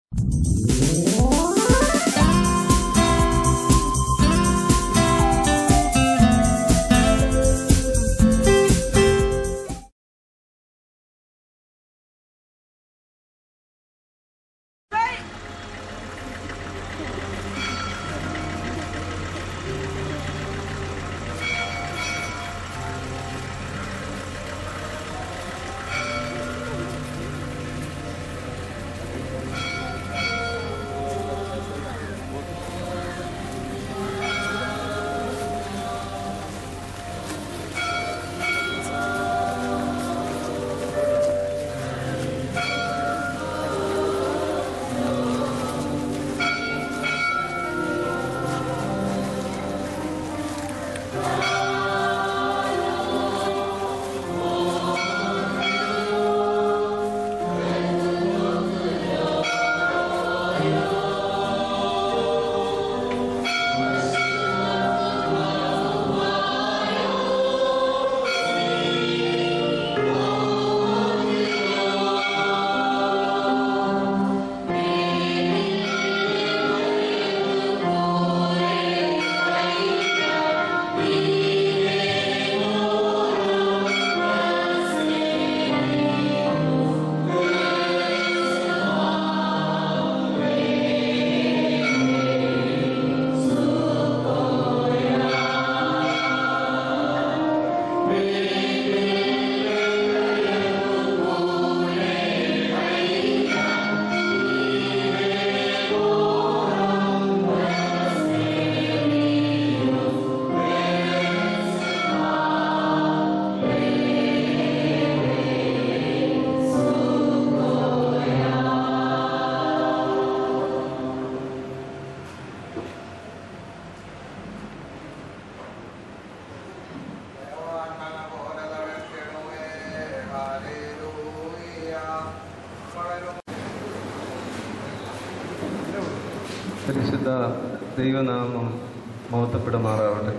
പരിശുദ്ധ ദൈവനാമം മഹത്വപ്പെടുമാറാവട്ടെ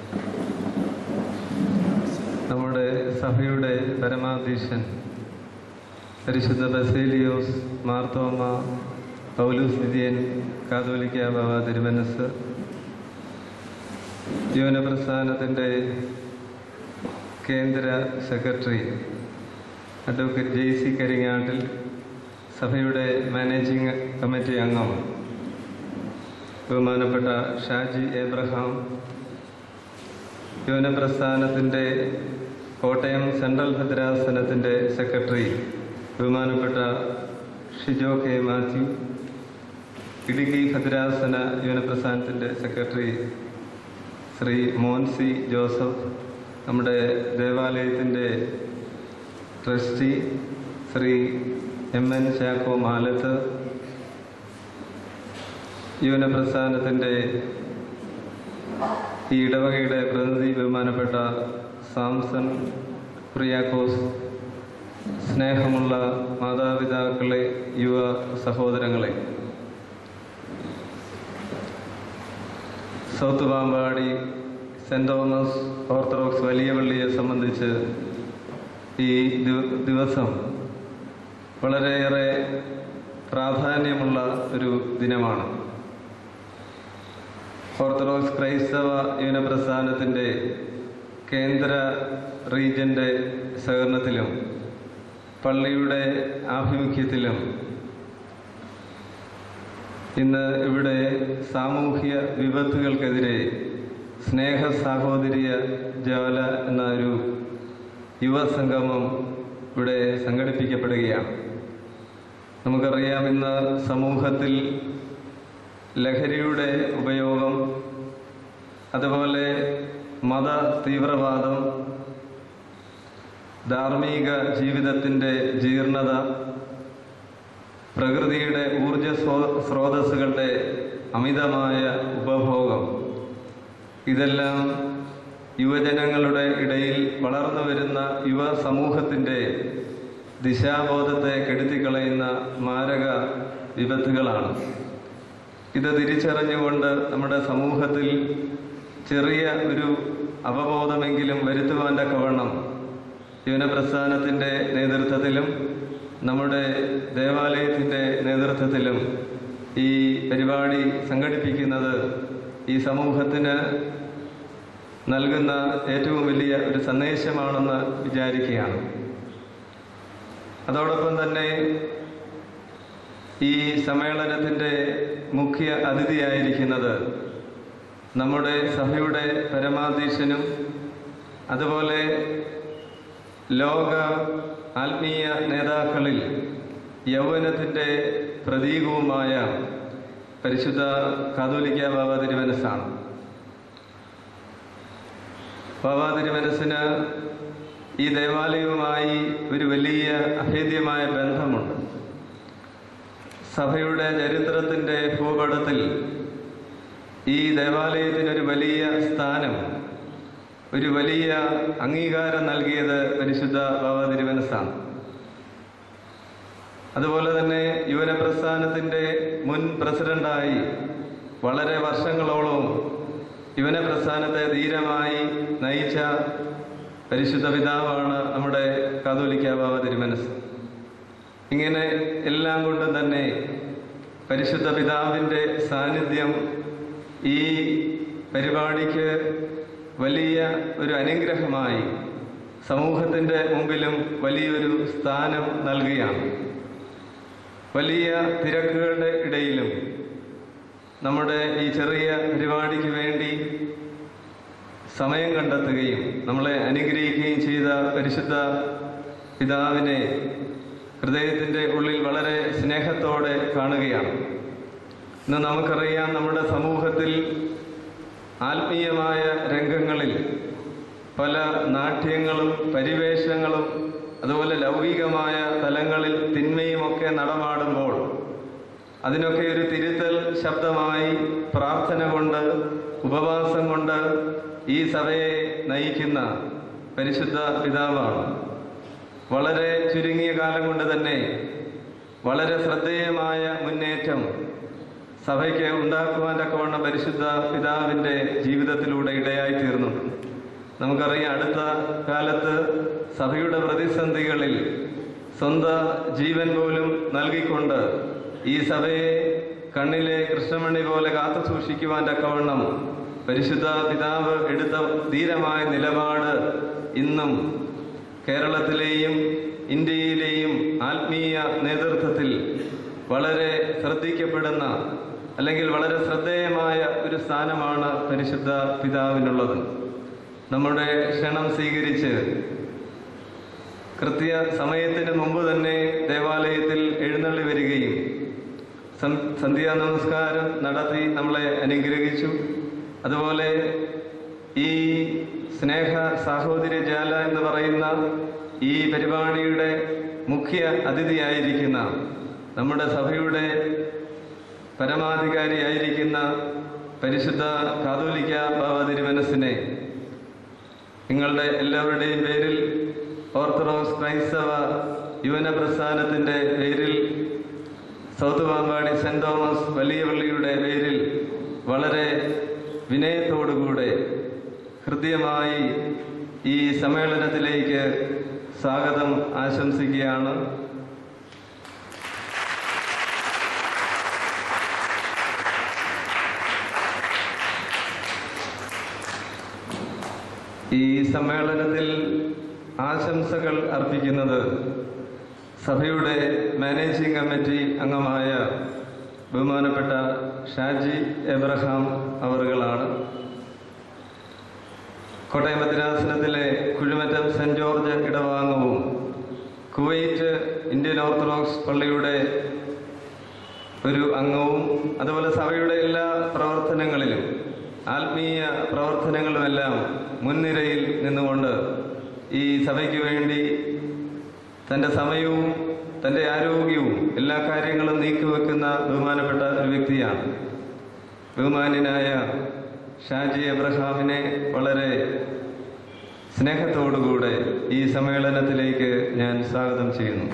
നമ്മുടെ സഭയുടെ പരമാധീശൻ പരിശുദ്ധ ബസേലിയോസ് മാർത്തോമ പൗലൂസ് നിധിയൻ കാതോലിക്ക ബാബ തിരുമനസ് ജീവനപ്രസ്ഥാനത്തിൻ്റെ കേന്ദ്ര secretary advocate J C Karingattil സഭയുടെ മാനേജിംഗ് കമ്മിറ്റി അംഗം ബഹുമാനപ്പെട്ട ഷാജി എബ്രഹാം യുവനപ്രസ്ഥാനത്തിൻ്റെ കോട്ടയം സെൻട്രൽ ഭദ്രാസനത്തിൻ്റെ സെക്രട്ടറി ബഹുമാനപ്പെട്ട ഷിജോ കെ മാത്യു ഇടുക്കി ഭദ്രാസന യുവനപ്രസ്ഥാനത്തിൻ്റെ സെക്രട്ടറി ശ്രീ മോൻസി ജോസഫ് നമ്മുടെ ദേവാലയത്തിൻ്റെ trustee Shri M N Chacko Malathu യുവനപ്രസ്ഥാനത്തിൻ്റെ ഈ ഇടവകയുടെ പ്രതിനിധി ബഹുമാനപ്പെട്ട സാംസൺ പ്രിയാക്കോസ് സ്നേഹമുള്ള മാതാപിതാക്കളെ യുവ സഹോദരങ്ങളെ South Pampady Saint Thomas Orthodox വലിയ പള്ളിയെ സംബന്ധിച്ച് ഈ ദിവ- ദിവസം വളരെയേറെ പ്രാധാന്യമുള്ള ഒരു ദിനമാണ് ഓർത്തഡോക്സ് ക്രൈസ്തവ യുവനപ്രസ്ഥാനത്തിൻ്റെ കേന്ദ്ര റീജൻ്റെ സഹകരണത്തിലും പള്ളിയുടെ ആഭിമുഖ്യത്തിലും ഇന്ന് ഇവിടെ സാമൂഹ്യ വിപത്തുകൾക്കെതിരെ സ്നേഹ സാഹോദര്യ ജ്വാല എന്ന ഒരു യുവസംഗമം ഇവിടെ സംഘടിപ്പിക്കപ്പെടുകയാണ് നമുക്കറിയാം ഇന്ന് സമൂഹത്തിൽ ലഹരിയുടെ ഉപയോഗം അതുപോലെ മത തീവ്രവാദം ധാർമ്മിക ജീവിതത്തിൻ്റെ ജീർണത പ്രകൃതിയുടെ ഊർജ സ്രോ- സ്രോതസ്സുകളുടെ അമിതമായ ഉപഭോഗം ഇതെല്ലാം യുവജനങ്ങളുടെ ഇടയിൽ വളർന്നു വരുന്ന യുവ സമൂഹത്തിൻ്റെ ദിശാബോധത്തെ കെടുത്തിക്കളയുന്ന മാരക വിപത്തുകളാണ് ഇത് തിരിച്ചറിഞ്ഞുകൊണ്ട് നമ്മുടെ സമൂഹത്തിൽ ചെറിയ ഒരു അവബോധമെങ്കിലും വരുത്തുവാൻ തക്കവണ്ണം യുവനപ്രസ്ഥാനത്തിൻ്റെ നേതൃത്വത്തിലും നമ്മുടെ ദേവാലയത്തിൻ്റെ നേതൃത്വത്തിലും ഈ പരിപാടി സംഘടിപ്പിക്കുന്നത് ഈ സമൂഹത്തിന് നൽകുന്ന ഏറ്റവും വലിയ ഒരു സന്ദേശമാണെന്ന് വിചാരിക്കുകയാണ് അതോടൊപ്പം തന്നെ ഈ സമ്മേളനത്തിൻ്റെ മുഖ്യ അതിഥിയായിരിക്കുന്നത് നമ്മുടെ സഭയുടെ പരമാധീശനും അതുപോലെ ലോക ആത്മീയ നേതാക്കളിൽ യൗവനത്തിൻ്റെ പ്രതീകവുമായ പരിശുദ്ധ കാതോലിക്ക ബാബ തിരുമനസ്സാണ് ബാബ തിരുമനസ്സിന് ഈ ദേവാലയവുമായി ഒരു വലിയ അഭേദ്യമായ ബന്ധമുണ്ട് സഭയുടെ ചരിത്രത്തിൻ്റെ ഭൂപടത്തിൽ ഈ ദേവാലയത്തിനൊരു വലിയ സ്ഥാനം ഒരു വലിയ അംഗീകാരം നൽകിയത് പരിശുദ്ധ ബാബ തിരുമനസ്സാണ് അതുപോലെ തന്നെ യുവന പ്രസ്ഥാനത്തിൻ്റെ മുൻ പ്രസിഡന്റായി വളരെ വർഷങ്ങളോളം യുവന പ്രസ്ഥാനത്തെ ധീരമായി നയിച്ച പരിശുദ്ധ പിതാവാണ് നമ്മുടെ കാതോലിക്ക ബാബ തിരുമനസ് ഇങ്ങനെ എല്ലാം കൊണ്ടും തന്നെ പരിശുദ്ധ പിതാവിൻ്റെ സാന്നിധ്യം ഈ പരിപാടിക്ക് വലിയ ഒരു അനുഗ്രഹമായി സമൂഹത്തിൻ്റെ മുമ്പിലും വലിയൊരു സ്ഥാനം നൽകുകയാണ് വലിയ തിരക്കുകളുടെ ഇടയിലും നമ്മുടെ ഈ ചെറിയ പരിപാടിക്ക് വേണ്ടി സമയം കണ്ടെത്തുകയും നമ്മളെ അനുഗ്രഹിക്കുകയും ചെയ്ത പരിശുദ്ധ പിതാവിനെ ഹൃദയത്തിൻ്റെ ഉള്ളിൽ വളരെ സ്നേഹത്തോടെ കാണുകയാണ് ഇന്ന് നമുക്കറിയാം നമ്മുടെ സമൂഹത്തിൽ ആത്മീയമായ രംഗങ്ങളിൽ പല നാട്യങ്ങളും പരിവേഷങ്ങളും അതുപോലെ ലൗകികമായ തലങ്ങളിൽ തിന്മയുമൊക്കെ നടമാടുമ്പോൾ അതിനൊക്കെ ഒരു തിരുത്തൽ ശബ്ദമായി പ്രാർത്ഥന കൊണ്ട് ഉപവാസം കൊണ്ട് ഈ സഭയെ നയിക്കുന്ന പരിശുദ്ധ പിതാവാണ് വളരെ ചുരുങ്ങിയ കാലം കൊണ്ട് തന്നെ വളരെ ശ്രദ്ധേയമായ മുന്നേറ്റം സഭയ്ക്ക് ഉണ്ടാക്കുവാൻ തക്കവണ്ണം പരിശുദ്ധ പിതാവിൻ്റെ ജീവിതത്തിലൂടെ ഇടയായി തീർന്നുണ്ട് നമുക്കറിയാം അടുത്ത കാലത്ത് സഭയുടെ പ്രതിസന്ധികളിൽ സ്വന്തം ജീവൻ പോലും നൽകിക്കൊണ്ട് ഈ സഭയെ കണ്ണിലെ കൃഷ്ണമണി പോലെ കാത്തു സൂക്ഷിക്കുവാൻ തക്കവണ്ണം പരിശുദ്ധ പിതാവ് എടുത്ത ധീരമായ നിലപാട് ഇന്നും കേരളത്തിലെയും ഇന്ത്യയിലെയും ആത്മീയ നേതൃത്വത്തിൽ വളരെ ശ്രദ്ധിക്കപ്പെടുന്ന അല്ലെങ്കിൽ വളരെ ശ്രദ്ധേയമായ ഒരു സ്ഥാനമാണ് പരിശുദ്ധ പിതാവിനുള്ളത് നമ്മുടെ ക്ഷണം സ്വീകരിച്ച് കൃത്യ സമയത്തിന് മുമ്പ് തന്നെ ദേവാലയത്തിൽ എഴുന്നള്ളി വരികയും സം- സന്ധ്യാ നമസ്കാരം നടത്തി നമ്മളെ അനുഗ്രഹിച്ചു അതുപോലെ ഈ സ്നേഹ സാഹോദര്യ ജാല എന്ന് പറയുന്ന ഈ പരിപാടിയുടെ മുഖ്യ അതിഥിയായിരിക്കുന്ന നമ്മുടെ സഭയുടെ പരമാധികാരിയായിരിക്കുന്ന പരിശുദ്ധ കാതോലിക്ക ബാബ തിരുമനസിനെ നിങ്ങളുടെ എല്ലാവരുടെയും പേരിൽ ഓർത്തഡോക്സ് ക്രൈസ്തവ യുവന പ്രസ്ഥാനത്തിൻ്റെ പേരിൽ സൗത്ത് പാമ്പാടി സെന്റ് തോമസ് വലിയ പള്ളിയുടെ പേരിൽ വളരെ വിനയത്തോടുകൂടെ ഹൃദ്യമായി ഈ സമ്മേളനത്തിലേക്ക് സ്വാഗതം ആശംസിക്കുകയാണ് ഈ സമ്മേളനത്തിൽ ആശംസകൾ അർപ്പിക്കുന്നത് സഭയുടെ മാനേജിംഗ് കമ്മിറ്റി അംഗമായ ബഹുമാനപ്പെട്ട ഷാജി എബ്രഹാം അവറുകളാണ് കോട്ടയം ഭദ്രാസനത്തിലെ കുഴിമറ്റം സെന്റ് ജോർജ് ഇടവാങ്ങവും കുവൈറ്റ് ഇന്ത്യൻ ഓർത്തഡോക്സ് പള്ളിയുടെ ഒരു അംഗവും അതുപോലെ സഭയുടെ എല്ലാ പ്രവർത്തനങ്ങളിലും ആത്മീയ പ്രവർത്തനങ്ങളുമെല്ലാം മുൻനിരയിൽ നിന്നുകൊണ്ട് ഈ സഭയ്ക്ക് വേണ്ടി തൻ്റെ സമയവും തൻ്റെ ആരോഗ്യവും എല്ലാ കാര്യങ്ങളും നീക്കിവെക്കുന്ന ബഹുമാനപ്പെട്ട ഒരു വ്യക്തിയാണ് ബഹുമാന്യനായ ഷാജി എബ്രഹാമിനെ വളരെ സ്നേഹത്തോടുകൂടെ ഈ സമ്മേളനത്തിലേക്ക് ഞാൻ സ്വാഗതം ചെയ്യുന്നു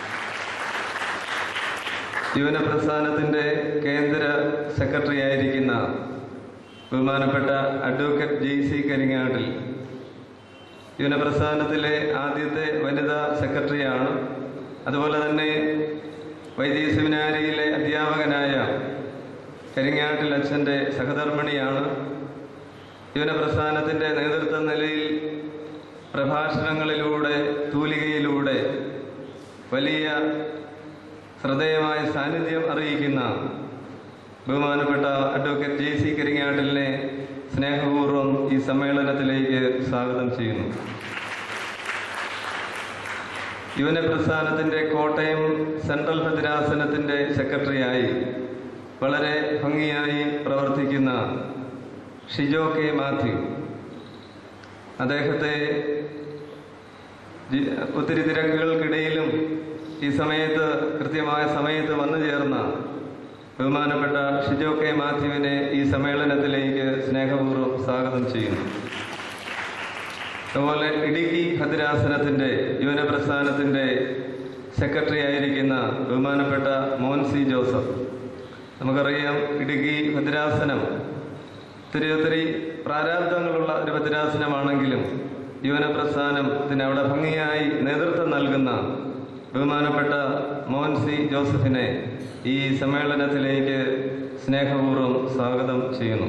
യുവന പ്രസ്ഥാനത്തിൻ്റെ കേന്ദ്ര സെക്രട്ടറി ആയിരിക്കുന്ന ബഹുമാനപ്പെട്ട അഡ്വക്കേറ്റ് ജെ സി കരിങ്ങാട്ടിൽ യുവന പ്രസ്ഥാനത്തിലെ ആദ്യത്തെ വനിതാ സെക്രട്ടറിയാണ് അതുപോലെ തന്നെ വൈദിക സെമിനാരിയിലെ അധ്യാപകനായ കരിങ്ങാട്ടിൽ അച്ഛൻ്റെ സഹധർമ്മിണിയാണ് യുവന പ്രസ്ഥാനത്തിൻ്റെ നേതൃത്വ നിലയിൽ പ്രഭാഷണങ്ങളിലൂടെ തൂലികയിലൂടെ വലിയ ശ്രദ്ധേയമായ സാന്നിധ്യം അറിയിക്കുന്ന ബഹുമാനപ്പെട്ട അഡ്വക്കേറ്റ് ജെ സി കരിങ്ങാട്ടിലിനെ സ്നേഹപൂർവ്വം ഈ സമ്മേളനത്തിലേക്ക് സ്വാഗതം ചെയ്യുന്നു യുവന പ്രസ്ഥാനത്തിൻ്റെ കോട്ടയം സെൻട്രൽ ഭദ്രാസനത്തിൻ്റെ സെക്രട്ടറിയായി വളരെ ഭംഗിയായി പ്രവർത്തിക്കുന്ന ഷിജോ കെ മാത്യു അദ്ദേഹത്തെ ജി- ഒത്തിരി തിരക്കുകൾക്കിടയിലും ഈ സമയത്ത് കൃത്യമായ സമയത്ത് വന്നു ചേർന്ന ബഹുമാനപ്പെട്ട ഷിജോ കെ മാത്യുവിനെ ഈ സമ്മേളനത്തിലേക്ക് സ്നേഹപൂർവ്വം സ്വാഗതം ചെയ്യുന്നു അതുപോലെ ഇടുക്കി ഭദ്രാസനത്തിൻ്റെ യുവന പ്രസ്ഥാനത്തിൻ്റെ സെക്രട്ടറി ആയിരിക്കുന്ന ബഹുമാനപ്പെട്ട മോൻസി ജോസഫ് നമുക്കറിയാം ഇടുക്കി ഭദ്രാസനം ഒത്തിരി ഒത്തിരി പ്രാരാബ്ദങ്ങളുള്ള ഒരു ഭദ്രാസനമാണെങ്കിലും യുവന പ്രസ്ഥാനത്തിന് അവിടെ ഭംഗിയായി നേതൃത്വം നൽകുന്ന ബഹുമാനപ്പെട്ട മോൻസി ജോസഫിനെ ഈ സമ്മേളനത്തിലേക്ക് സ്നേഹപൂർവ്വം സ്വാഗതം ചെയ്യുന്നു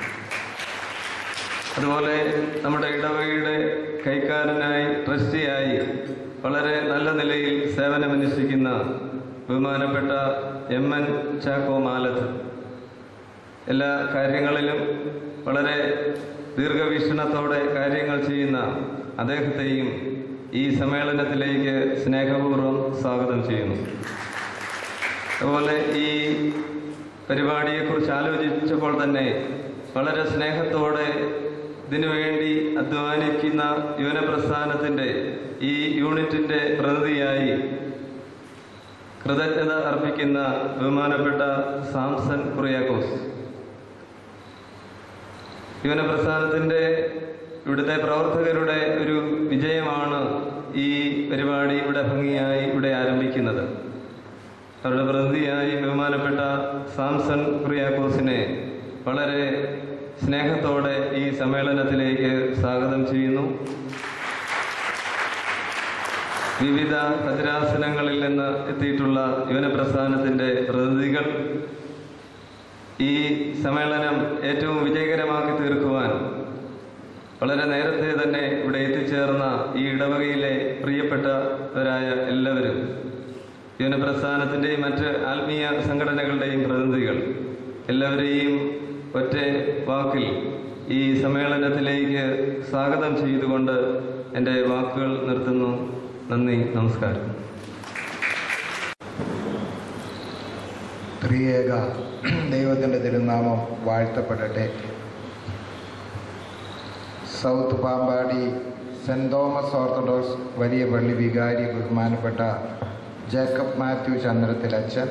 അതുപോലെ നമ്മുടെ ഇടവകയുടെ കൈക്കാരനായി ട്രസ്റ്റിയായി വളരെ നല്ല നിലയിൽ സേവനമനുഷ്ഠിക്കുന്ന ബഹുമാനപ്പെട്ട എം എൻ ചാക്കോ മാലത്ത് എല്ലാ കാര്യങ്ങളിലും വളരെ ദീർഘവീക്ഷണത്തോടെ കാര്യങ്ങൾ ചെയ്യുന്ന അദ്ദേഹത്തെയും ഈ സമ്മേളനത്തിലേക്ക് സ്നേഹപൂർവ്വം സ്വാഗതം ചെയ്യുന്നു അതുപോലെ ഈ പരിപാടിയെക്കുറിച്ച് ആലോചിച്ചപ്പോൾ തന്നെ വളരെ സ്നേഹത്തോടെ ഇതിനുവേണ്ടി അധ്വാനിക്കുന്ന യുവന പ്രസ്ഥാനത്തിൻ്റെ ഈ യൂണിറ്റിൻ്റെ പ്രതിനിധിയായി കൃതജ്ഞത അർപ്പിക്കുന്ന ബഹുമാനപ്പെട്ട സാംസൺ കുറിയാക്കോസ് യുവന പ്രസ്ഥാനത്തിൻ്റെ ഇവിടുത്തെ പ്രവർത്തകരുടെ ഒരു വിജയമാണ് ഈ പരിപാടി ഇവിടെ ഭംഗിയായി ഇവിടെ ആരംഭിക്കുന്നത് അവരുടെ പ്രതിനിധിയായി ബഹുമാനപ്പെട്ട സാംസൺ കുറിയാക്കോസിനെ വളരെ സ്നേഹത്തോടെ ഈ സമ്മേളനത്തിലേക്ക് സ്വാഗതം ചെയ്യുന്നു വിവിധ ഭദ്രാസനങ്ങളിൽ നിന്ന് എത്തിയിട്ടുള്ള യുവന പ്രസ്ഥാനത്തിൻ്റെ പ്രതിനിധികൾ ഈ സമ്മേളനം ഏറ്റവും വിജയകരമാക്കി തീർക്കുവാൻ വളരെ നേരത്തെ തന്നെ ഇവിടെ എത്തിച്ചേർന്ന ഈ ഇടവകയിലെ പ്രിയപ്പെട്ടവരായ എല്ലാവരും യുവന പ്രസ്ഥാനത്തിൻ്റെയും മറ്റ് ആത്മീയ സംഘടനകളുടെയും പ്രതിനിധികൾ എല്ലാവരെയും ഒറ്റ വാക്കിൽ ഈ സമ്മേളനത്തിലേക്ക് സ്വാഗതം ചെയ്തുകൊണ്ട് എൻ്റെ വാക്കുകൾ നിർത്തുന്നു നന്ദി നമസ്കാരം ത്രിയേക ദൈവത്തിൻ്റെ തിരുനാമം വാഴ്ത്തപ്പെടട്ടെ South Pampady Saint Thomas Orthodox വലിയ പള്ളി വികാരി ബഹുമാനപ്പെട്ട ജേക്കബ് മാത്യു ചന്ദ്രത്തിലച്ഛൻ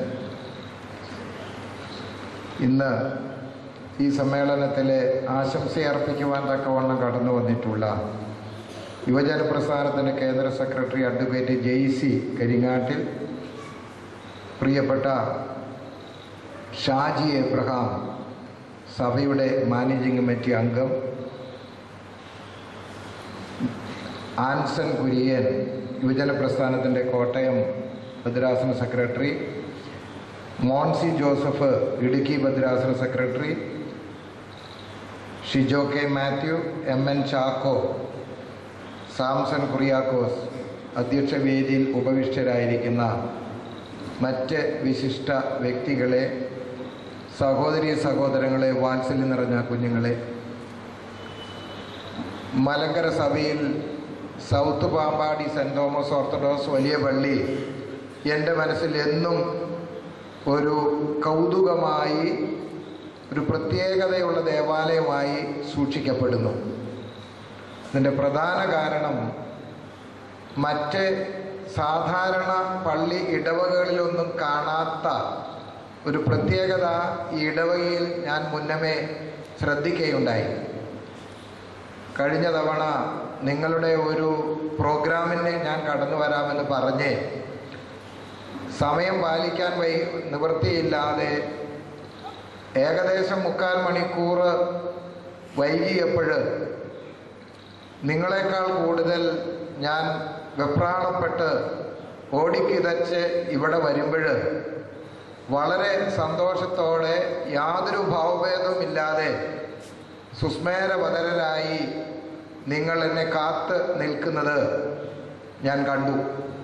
ഇന്ന് ഈ സമ്മേളനത്തിലെ ആശംസയർപ്പിക്കുവാൻ തക്കവണ്ണം കടന്നു വന്നിട്ടുള്ള യുവജന പ്രസ്ഥാനത്തിൻ്റെ കേന്ദ്ര സെക്രട്ടറി അഡ്വക്കേറ്റ് ജെയ്സി കരിങ്ങാട്ടിൽ പ്രിയപ്പെട്ട ഷാജി എബ്രഹാം സഭയുടെ മാനേജിംഗ് കമ്മിറ്റി അംഗം ആൻസൺ കുര്യൻ യുവജന പ്രസ്ഥാനത്തിൻ്റെ കോട്ടയം ഭദ്രാസന സെക്രട്ടറി മോൺസി ജോസഫ് ഇടുക്കി ഭദ്രാസന secretary Shijo K Mathew M N Chacko Samson Kuriakose അധ്യക്ഷ വേദിയിൽ ഉപവിഷ്ടരായിരിക്കുന്ന മറ്റ് വിശിഷ്ട വ്യക്തികളെ സഹോദരി സഹോദരങ്ങളെ വാത്സല്യം നിറഞ്ഞ കുഞ്ഞുങ്ങളെ മലങ്കര സഭയിൽ South Pampady Saint Thomas Orthodox വലിയ പള്ളി എൻ്റെ മനസ്സിൽ എന്നും ഒരു കൗതുകമായി ഒരു പ്രത്യേകതയുള്ള ദേവാലയമായി സൂക്ഷിക്കപ്പെടുന്നു ഇതിൻ്റെ പ്രധാന കാരണം മറ്റ് സാധാരണ പള്ളി ഇടവകളിലൊന്നും കാണാത്ത ഒരു പ്രത്യേകത ഈ ഇടവകയിൽ ഞാൻ മുന്നമേ ശ്രദ്ധിക്കുകയുണ്ടായി കഴിഞ്ഞ തവണ നിങ്ങളുടെ ഒരു പ്രോഗ്രാമിന് ഞാൻ കടന്നു വരാമെന്ന് പറഞ്ഞ് സമയം പാലിക്കാൻ വൈ നിവൃത്തിയില്ലാതെ ഏകദേശം മുക്കാൽ മണിക്കൂർ വൈകിയപ്പോൾ നിങ്ങളെക്കാൾ കൂടുതൽ ഞാൻ വെപ്രാളപ്പെട്ട് ഓടിക്കിതച്ച് ഇവിടെ വരുമ്പോൾ വളരെ സന്തോഷത്തോടെ യാതൊരു ഭാവഭേദവുമില്ലാതെ സുസ്മേരവതരരായി നിങ്ങൾ എന്നെ കാത്ത് നിൽക്കുന്നത് ഞാൻ കണ്ടു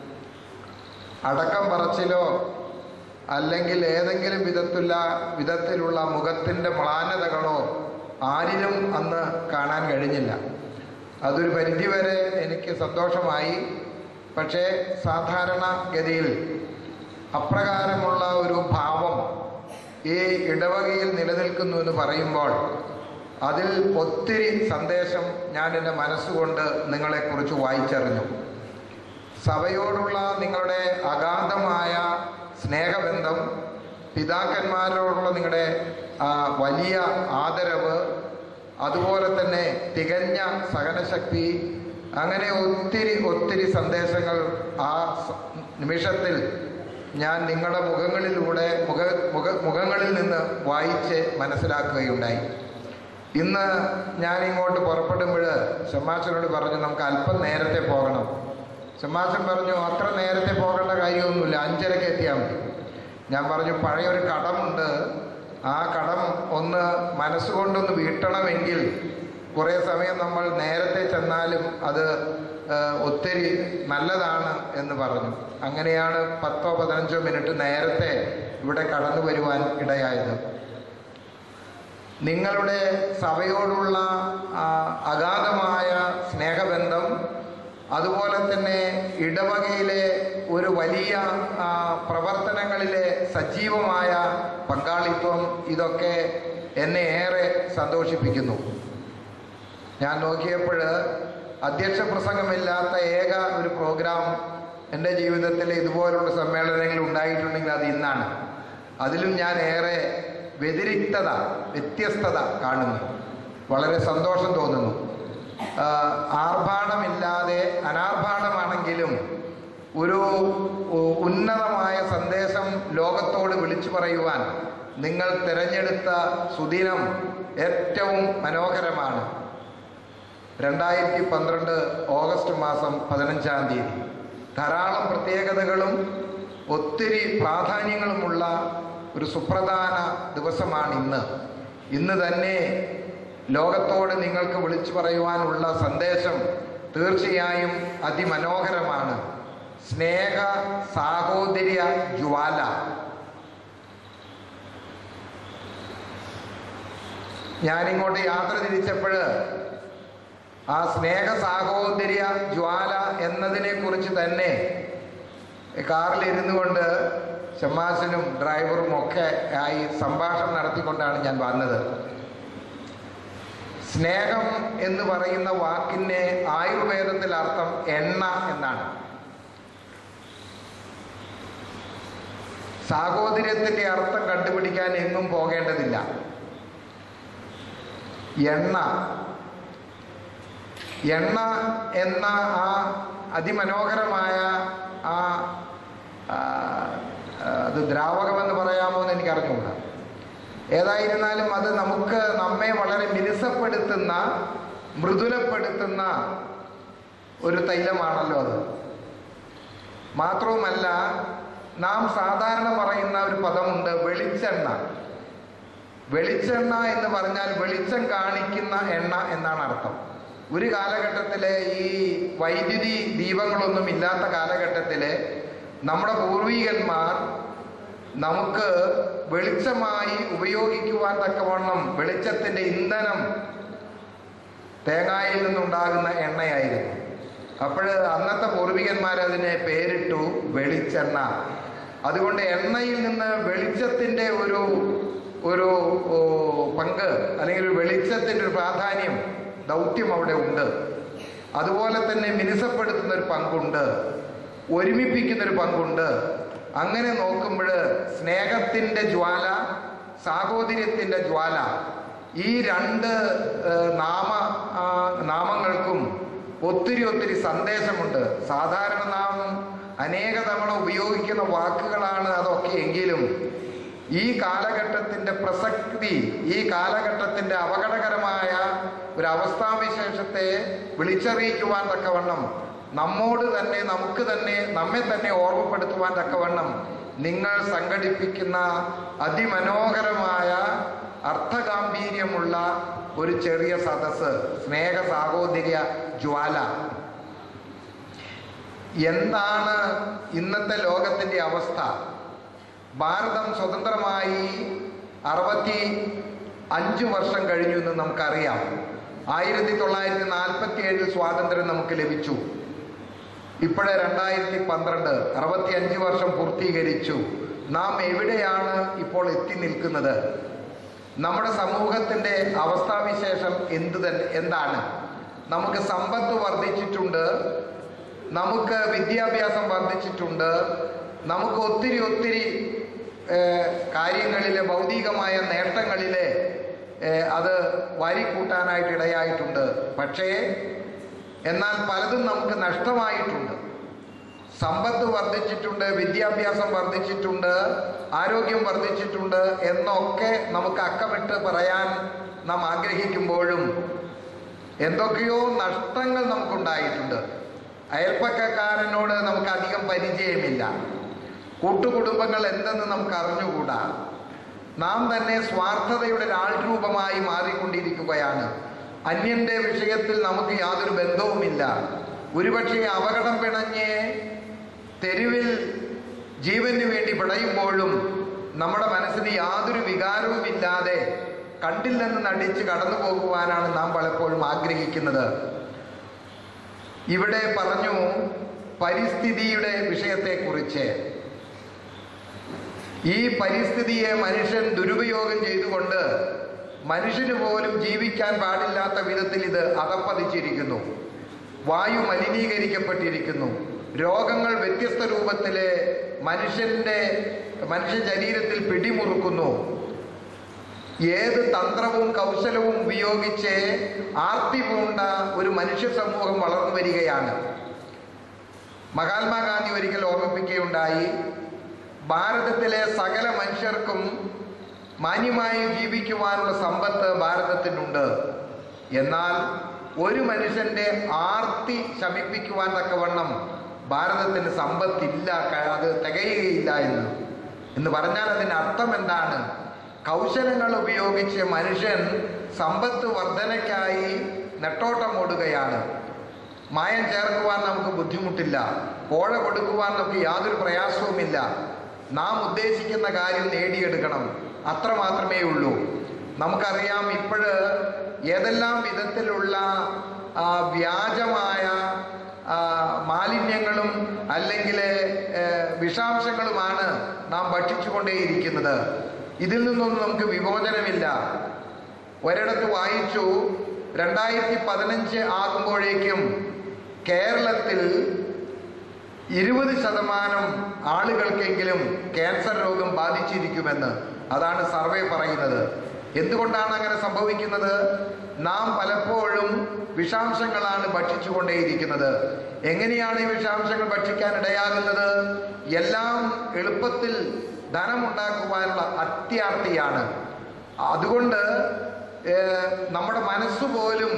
അടക്കം പറച്ചിലോ അല്ലെങ്കിൽ ഏതെങ്കിലും വിധത്തിലുള്ള വിധത്തിലുള്ള മുഖത്തിൻ്റെ മ്ലാനതകളോ ആരിലും അന്ന് കാണാൻ കഴിഞ്ഞില്ല അതൊരു പരിധിവരെ എനിക്ക് സന്തോഷമായി പക്ഷേ സാധാരണഗതിയിൽ അപ്രകാരമുള്ള ഒരു ഭാവം ഈ ഇടവകയിൽ നിലനിൽക്കുന്നു എന്ന് പറയുമ്പോൾ അതിൽ ഒത്തിരി സന്ദേശം ഞാൻ എൻ്റെ മനസ്സുകൊണ്ട് നിങ്ങളെക്കുറിച്ച് വായിച്ചറിഞ്ഞു സഭയോടുള്ള നിങ്ങളുടെ അഗാധമായ സ്നേഹബന്ധം പിതാക്കന്മാരോടുള്ള നിങ്ങളുടെ ആ, വലിയ ആദരവ് അതുപോലെ തന്നെ തികഞ്ഞ സഹനശക്തി അങ്ങനെ ഒത്തിരി ഒത്തിരി സന്ദേശങ്ങൾ ആ സ- നിമിഷത്തിൽ ഞാൻ നിങ്ങളുടെ മുഖങ്ങളിലൂടെ മുഖ മുഖ മുഖങ്ങളിൽ നിന്ന് വായിച്ച് മനസ്സിലാക്കുകയുണ്ടായി ഇന്ന് ഞാൻ ഇങ്ങോട്ട് പുറപ്പെടുമ്പോൾ ഷമ്മാച്ചനോട് പറഞ്ഞു നമുക്ക് അല്പം നേരത്തെ പോകണം ഷമ്മാച്ചൻ പറഞ്ഞു അത്ര നേരത്തെ പോകേണ്ട കാര്യമൊന്നുമില്ല അഞ്ചരക്ക് എത്തിയാൽ മതി ഞാൻ പറഞ്ഞു പഴയൊരു കടമുണ്ട് ആ കടം ഒന്ന് മനസ്സുകൊണ്ടൊന്ന് വീട്ടണമെങ്കിൽ കുറേ സമയം നമ്മൾ നേരത്തെ ചെന്നാലും അത് ആ, ഒത്തിരി നല്ലതാണ് എന്ന് പറഞ്ഞു അങ്ങനെയാണ് പത്തോ പതിനഞ്ചോ മിനിറ്റ് നേരത്തെ ഇവിടെ കടന്നു വരുവാൻ ഇടയായത് നിങ്ങളുടെ സഭയോടുള്ള ആ, അഗാധമായ സ്നേഹബന്ധം അതുപോലെ തന്നെ ഇടവകയിലെ ഒരു വലിയ ആ, പ്രവർത്തനങ്ങളിലെ സജീവമായ പങ്കാളിത്തം ഇതൊക്കെ എന്നെ ഏറെ സന്തോഷിപ്പിക്കുന്നു ഞാൻ നോക്കിയപ്പോൾ അധ്യക്ഷ പ്രസംഗമില്ലാത്ത ഏക ഒരു പ്രോഗ്രാം എൻ്റെ ജീവിതത്തിൽ ഇതുപോലുള്ള സമ്മേളനങ്ങൾ ഉണ്ടായിട്ടുണ്ടെങ്കിൽ അത് ഇന്നാണ് അതിലും ഞാൻ ഏറെ വ്യതിരിക്തത വ്യത്യസ്തത കാണുന്നു വളരെ സന്തോഷം തോന്നുന്നു ആ, ആർഭാടമില്ലാതെ അനാർഭാടമാണെങ്കിലും ഒരു ഉ- ഉന്നതമായ സന്ദേശം ലോകത്തോട് വിളിച്ചു പറയുവാൻ നിങ്ങൾ തിരഞ്ഞെടുത്ത സുദിനം ഏറ്റവും മനോഹരമാണ് രണ്ടായിരത്തി പന്ത്രണ്ട് ഓഗസ്റ്റ് മാസം പതിനഞ്ചാം തീയതി ധാരാളം പ്രത്യേകതകളും ഒത്തിരി പ്രാധാന്യങ്ങളുമുള്ള ഒരു സുപ്രധാന ദിവസമാണ് ഇന്ന് ഇന്ന് തന്നെ ലോകത്തോട് നിങ്ങൾക്ക് വിളിച്ചു പറയുവാനുള്ള സന്ദേശം തീർച്ചയായും അതിമനോഹരമാണ് സ്നേഹ സാഹോദര്യ ജ്വാല ഞാനിങ്ങോട്ട് യാത്ര തിരിച്ചപ്പോൾ ആ സ്നേഹ സാഹോദര്യ ജ്വാല എന്നതിനെ കുറിച്ച് തന്നെ കാറിൽ ഇരുന്നു കൊണ്ട് ഷമാശനും ഡ്രൈവറും ഒക്കെ ആയി സംഭാഷണം നടത്തിക്കൊണ്ടാണ് ഞാൻ വന്നത് സ്നേഹം എന്ന് പറയുന്ന വാക്കിന് ആയുർവേദത്തിൽ അർത്ഥം എണ്ണ എന്നാണ് സാഹോദര്യത്തിന്റെ അർത്ഥം കണ്ടുപിടിക്കാൻ എങ്ങും പോകേണ്ടതില്ല എണ്ണ എണ്ണ എന്ന ആ അതിമനോഹരമായ ആ ആ, അത് ദ്രാവകമെന്ന് പറയാമോ എന്ന് എനിക്ക് അറിഞ്ഞുകൂടാ ഏതായിരുന്നാലും അത് നമുക്ക് നമ്മെ വളരെ മിനുസപ്പെടുത്തുന്ന മൃദുലപ്പെടുത്തുന്ന ഒരു തൈലമാണല്ലോ അത് മാത്രവുമല്ല നാം സാധാരണ പറയുന്ന ഒരു പദമുണ്ട് വെളിച്ചെണ്ണ വെളിച്ചെണ്ണ എന്ന് പറഞ്ഞാൽ വെളിച്ചം കാണിക്കുന്ന എണ്ണ എന്നാണ് അർത്ഥം ഒരു കാലഘട്ടത്തിലെ ഈ വൈദ്യുതി ദീപങ്ങളൊന്നും ഇല്ലാത്ത കാലഘട്ടത്തിലെ നമ്മുടെ പൂർവികന്മാർ നമുക്ക് വെളിച്ചമായി ഉപയോഗിക്കുവാൻ തക്കവണ്ണം വെളിച്ചത്തിൻ്റെ ഇന്ധനം തേങ്ങായിൽ നിന്നുണ്ടാകുന്ന എണ്ണയായിരുന്നു അപ്പോൾ അന്നത്തെ പൂർവികന്മാർ അതിനെ പേരിട്ടു വെളിച്ചെണ്ണ അതുകൊണ്ട് എണ്ണയിൽ നിന്ന് വെളിച്ചത്തിൻ്റെ ഒരു ഒരു ഓ, പങ്ക് അല്ലെങ്കിൽ ഒരു വെളിച്ചത്തിൻ്റെ ഒരു പ്രാധാന്യം ദൗത്യം അവിടെ ഉണ്ട് അതുപോലെ തന്നെ മിനുസപ്പെടുത്തുന്ന ഒരു പങ്കുണ്ട് ഒരുമിപ്പിക്കുന്ന ഒരു പങ്കുണ്ട് അങ്ങനെ നോക്കുമ്പോൾ സ്നേഹത്തിൻ്റെ ജ്വാല സാഹോദര്യത്തിൻ്റെ ജ്വാല ഈ രണ്ട് ഏഹ്, നാമ ആ, നാമങ്ങൾക്കും ഒത്തിരി ഒത്തിരി സന്ദേശമുണ്ട് സാധാരണ നാം അനേക തവണ ഉപയോഗിക്കുന്ന വാക്കുകളാണ് അതൊക്കെ എങ്കിലും ഈ കാലഘട്ടത്തിൻ്റെ പ്രസക്തി ഈ കാലഘട്ടത്തിൻ്റെ അപകടകരമായ ഒരു അവസ്ഥാവിശേഷത്തെ വിളിച്ചറിയിക്കുവാൻ തക്കവണ്ണം നമ്മോട് തന്നെ നമുക്ക് തന്നെ നമ്മെ തന്നെ ഓർമ്മപ്പെടുത്തുവാൻ തക്കവണ്ണം നിങ്ങൾ സംഘടിപ്പിക്കുന്ന അതിമനോഹരമായ അർത്ഥഗാംഭീര്യമുള്ള ഒരു ചെറിയ സദസ്സ് സ്നേഹ സാഹോദര്യ ജ്വാല എന്താണ് ഇന്നത്തെ ലോകത്തിൻ്റെ അവസ്ഥ ഭാരതം സ്വതന്ത്രമായി അറുപത്തി അഞ്ച് വർഷം കഴിഞ്ഞു എന്ന് നമുക്കറിയാം ആയിരത്തി തൊള്ളായിരത്തി നാൽപ്പത്തി ഏഴിൽ സ്വാതന്ത്ര്യം നമുക്ക് ലഭിച്ചു ഇപ്പോഴേ രണ്ടായിരത്തി പന്ത്രണ്ട് അറുപത്തി അഞ്ച് വർഷം പൂർത്തീകരിച്ചു നാം എവിടെയാണ് ഇപ്പോൾ എത്തി നിൽക്കുന്നത് നമ്മുടെ സമൂഹത്തിൻ്റെ അവസ്ഥാവിശേഷം എന്ത് തന്നെ എന്താണ് നമുക്ക് സമ്പത്ത് വർദ്ധിച്ചിട്ടുണ്ട് നമുക്ക് വിദ്യാഭ്യാസം വർദ്ധിച്ചിട്ടുണ്ട് നമുക്ക് ഒത്തിരി ഒത്തിരി കാര്യങ്ങളിൽ ഭൗതികമായ നേട്ടങ്ങളിൽ അത് വാരിക്കൂട്ടാനായിട്ട് ഇടയായിട്ടുണ്ട് പക്ഷേ എന്നാൽ പലതും നമുക്ക് നഷ്ടമായിട്ടുണ്ട് സമ്പത്ത് വർദ്ധിച്ചിട്ടുണ്ട് വിദ്യാഭ്യാസം വർദ്ധിച്ചിട്ടുണ്ട് ആരോഗ്യം വർദ്ധിച്ചിട്ടുണ്ട് എന്നൊക്കെ നമുക്ക് അക്കമിട്ട് പറയാൻ നാം ആഗ്രഹിക്കുമ്പോഴും എന്തൊക്കെയോ നഷ്ടങ്ങൾ നമുക്കുണ്ടായിട്ടുണ്ട് അയൽപ്പക്കക്കാരനോട് നമുക്ക് അധികം പരിചയമില്ല കൂട്ടുകുടുംബങ്ങൾ എന്തെന്ന് നമുക്ക് അറിഞ്ഞുകൂടാ നാം തന്നെ സ്വാർത്ഥതയുടെ ഒരാൾരൂപമായി മാറിക്കൊണ്ടിരിക്കുകയാണ് അന്യന്റെ വിഷയത്തിൽ നമുക്ക് യാതൊരു ബന്ധവുമില്ല ഒരുപക്ഷെ അപകടം പിണഞ്ഞ് തെരുവിൽ ജീവന് വേണ്ടി പിടയുമ്പോഴും നമ്മുടെ മനസ്സിന് യാതൊരു വികാരവുമില്ലാതെ കണ്ടില്ലെന്ന് നടിച്ച് കടന്നു പോകുവാനാണ് നാം പലപ്പോഴും ആഗ്രഹിക്കുന്നത് ഇവിടെ പറഞ്ഞു പരിസ്ഥിതിയുടെ വിഷയത്തെക്കുറിച്ച് ഈ പരിസ്ഥിതിയെ മനുഷ്യൻ ദുരുപയോഗം ചെയ്തുകൊണ്ട് മനുഷ്യന് പോലും ജീവിക്കാൻ പാടില്ലാത്ത വിധത്തിൽ ഇത് അധപ്പതിച്ചിരിക്കുന്നു വായു മലിനീകരിക്കപ്പെട്ടിരിക്കുന്നു രോഗങ്ങൾ വ്യത്യസ്ത രൂപത്തില് മനുഷ്യന്റെ മനുഷ്യ ശരീരത്തിൽ പിടിമുറുക്കുന്നു ഏത് തന്ത്രവും കൗശലവും ഉപയോഗിച്ച് ആർത്തി പൂണ്ട ഒരു മനുഷ്യ സമൂഹം വളർന്നു വരികയാണ് മഹാത്മാഗാന്ധി ഒരിക്കൽ ഓർമ്മിപ്പിക്കുകയുണ്ടായി ഭാരതത്തിലെ സകല മനുഷ്യർക്കും മാന്യമായി ജീവിക്കുവാനുള്ള സമ്പത്ത് ഭാരതത്തിനുണ്ട് എന്നാൽ ഒരു മനുഷ്യന്റെ ആർത്തി ശമിപ്പിക്കുവാൻ തക്കവണ്ണം ഭാരതത്തിന് സമ്പത്തില്ല അത് തികയുകയില്ല എന്ന് എന്ന് പറഞ്ഞാൽ അതിൻ്റെ അർത്ഥം എന്താണ് കൗശലങ്ങൾ ഉപയോഗിച്ച് മനുഷ്യൻ സമ്പത്ത് വർധനയ്ക്കായി നെട്ടോട്ടമോടുകയാണ് മായം ചേർക്കുവാൻ നമുക്ക് ബുദ്ധിമുട്ടില്ല കോഴ കൊടുക്കുവാൻ നമുക്ക് യാതൊരു പ്രയാസവുമില്ല നാം ഉദ്ദേശിക്കുന്ന കാര്യം നേടിയെടുക്കണം അത്ര മാത്രമേ ഉള്ളൂ നമുക്കറിയാം ഇപ്പോഴ് ഏതെല്ലാം വിധത്തിലുള്ള ആ, വ്യാജമായ ആ, മാലിന്യങ്ങളും അല്ലെങ്കിൽ വിഷാംശങ്ങളുമാണ് നാം ഭക്ഷിച്ചുകൊണ്ടേയിരിക്കുന്നത് ഇതിൽ നിന്നൊന്നും നമുക്ക് വിമോചനമില്ല ഒരിടത്ത് വായിച്ചു രണ്ടായിരത്തി പതിനഞ്ച് ആകുമ്പോഴേക്കും കേരളത്തിൽ ഇരുപത് ശതമാനം ആളുകൾക്കെങ്കിലും ക്യാൻസർ രോഗം ബാധിച്ചിരിക്കുമെന്ന് അതാണ് സർവേ പറയുന്നത് എന്തുകൊണ്ടാണ് അങ്ങനെ സംഭവിക്കുന്നത് നാം പലപ്പോഴും വിഷാംശങ്ങളാണ് ഭക്ഷിച്ചുകൊണ്ടേയിരിക്കുന്നത് എങ്ങനെയാണ് ഈ വിഷാംശങ്ങൾ ഭക്ഷിക്കാൻ ഇടയാകുന്നത് എല്ലാം എളുപ്പത്തിൽ ധനമുണ്ടാക്കുവാനുള്ള അത്യാർത്തിയാണ് അതുകൊണ്ട് ഏഹ്, നമ്മുടെ മനസ്സ് പോലും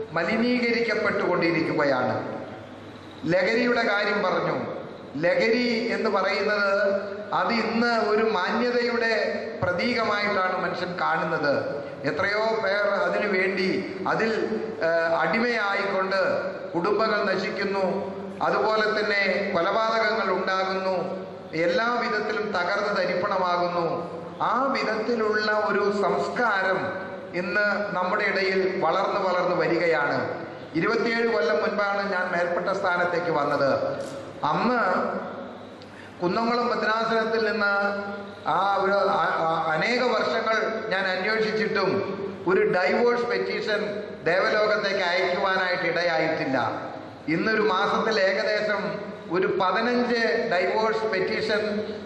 മലിനീകരിക്കപ്പെട്ടുകൊണ്ടിരിക്കുകയാണ് ലഹരിയുടെ കാര്യം പറഞ്ഞു ലഹരി എന്ന് പറയുന്നത് അത് ഇന്ന് ഒരു മാന്യതയുടെ പ്രതീകമായിട്ടാണ് മനുഷ്യൻ കാണുന്നത് എത്രയോ പേർ അതിനു വേണ്ടി അതിൽ ആ, അടിമയായിക്കൊണ്ട് കുടുംബങ്ങൾ നശിക്കുന്നു അതുപോലെ തന്നെ കൊലപാതകങ്ങൾ ഉണ്ടാകുന്നു എല്ലാ വിധത്തിലും തകർന്ന് തരിപ്പണമാകുന്നു ആ വിധത്തിലുള്ള ഒരു സംസ്കാരം ഇന്ന് നമ്മുടെ ഇടയിൽ വളർന്നു വളർന്നു വരികയാണ് ഇരുപത്തിയേഴ് കൊല്ലം മുൻപാണ് ഞാൻ മേൽപ്പെട്ട സ്ഥാനത്തേക്ക് വന്നത് അന്ന് കുന്നംകുളം ഭദ്രാസനത്തിൽ നിന്ന് ആ ഒരു ആ- ആ- അനേക വർഷങ്ങൾ ഞാൻ അന്വേഷിച്ചിട്ടും ഒരു ഡൈവോഴ്സ് പെറ്റീഷൻ ദേവലോകത്തേക്ക് അയക്കുവാനായിട്ട് ഇടയായിട്ടില്ല ഇന്നൊരു മാസത്തിൽ ഏകദേശം ഒരു പതിനഞ്ച് ഡൈവോഴ്സ് പെറ്റീഷൻ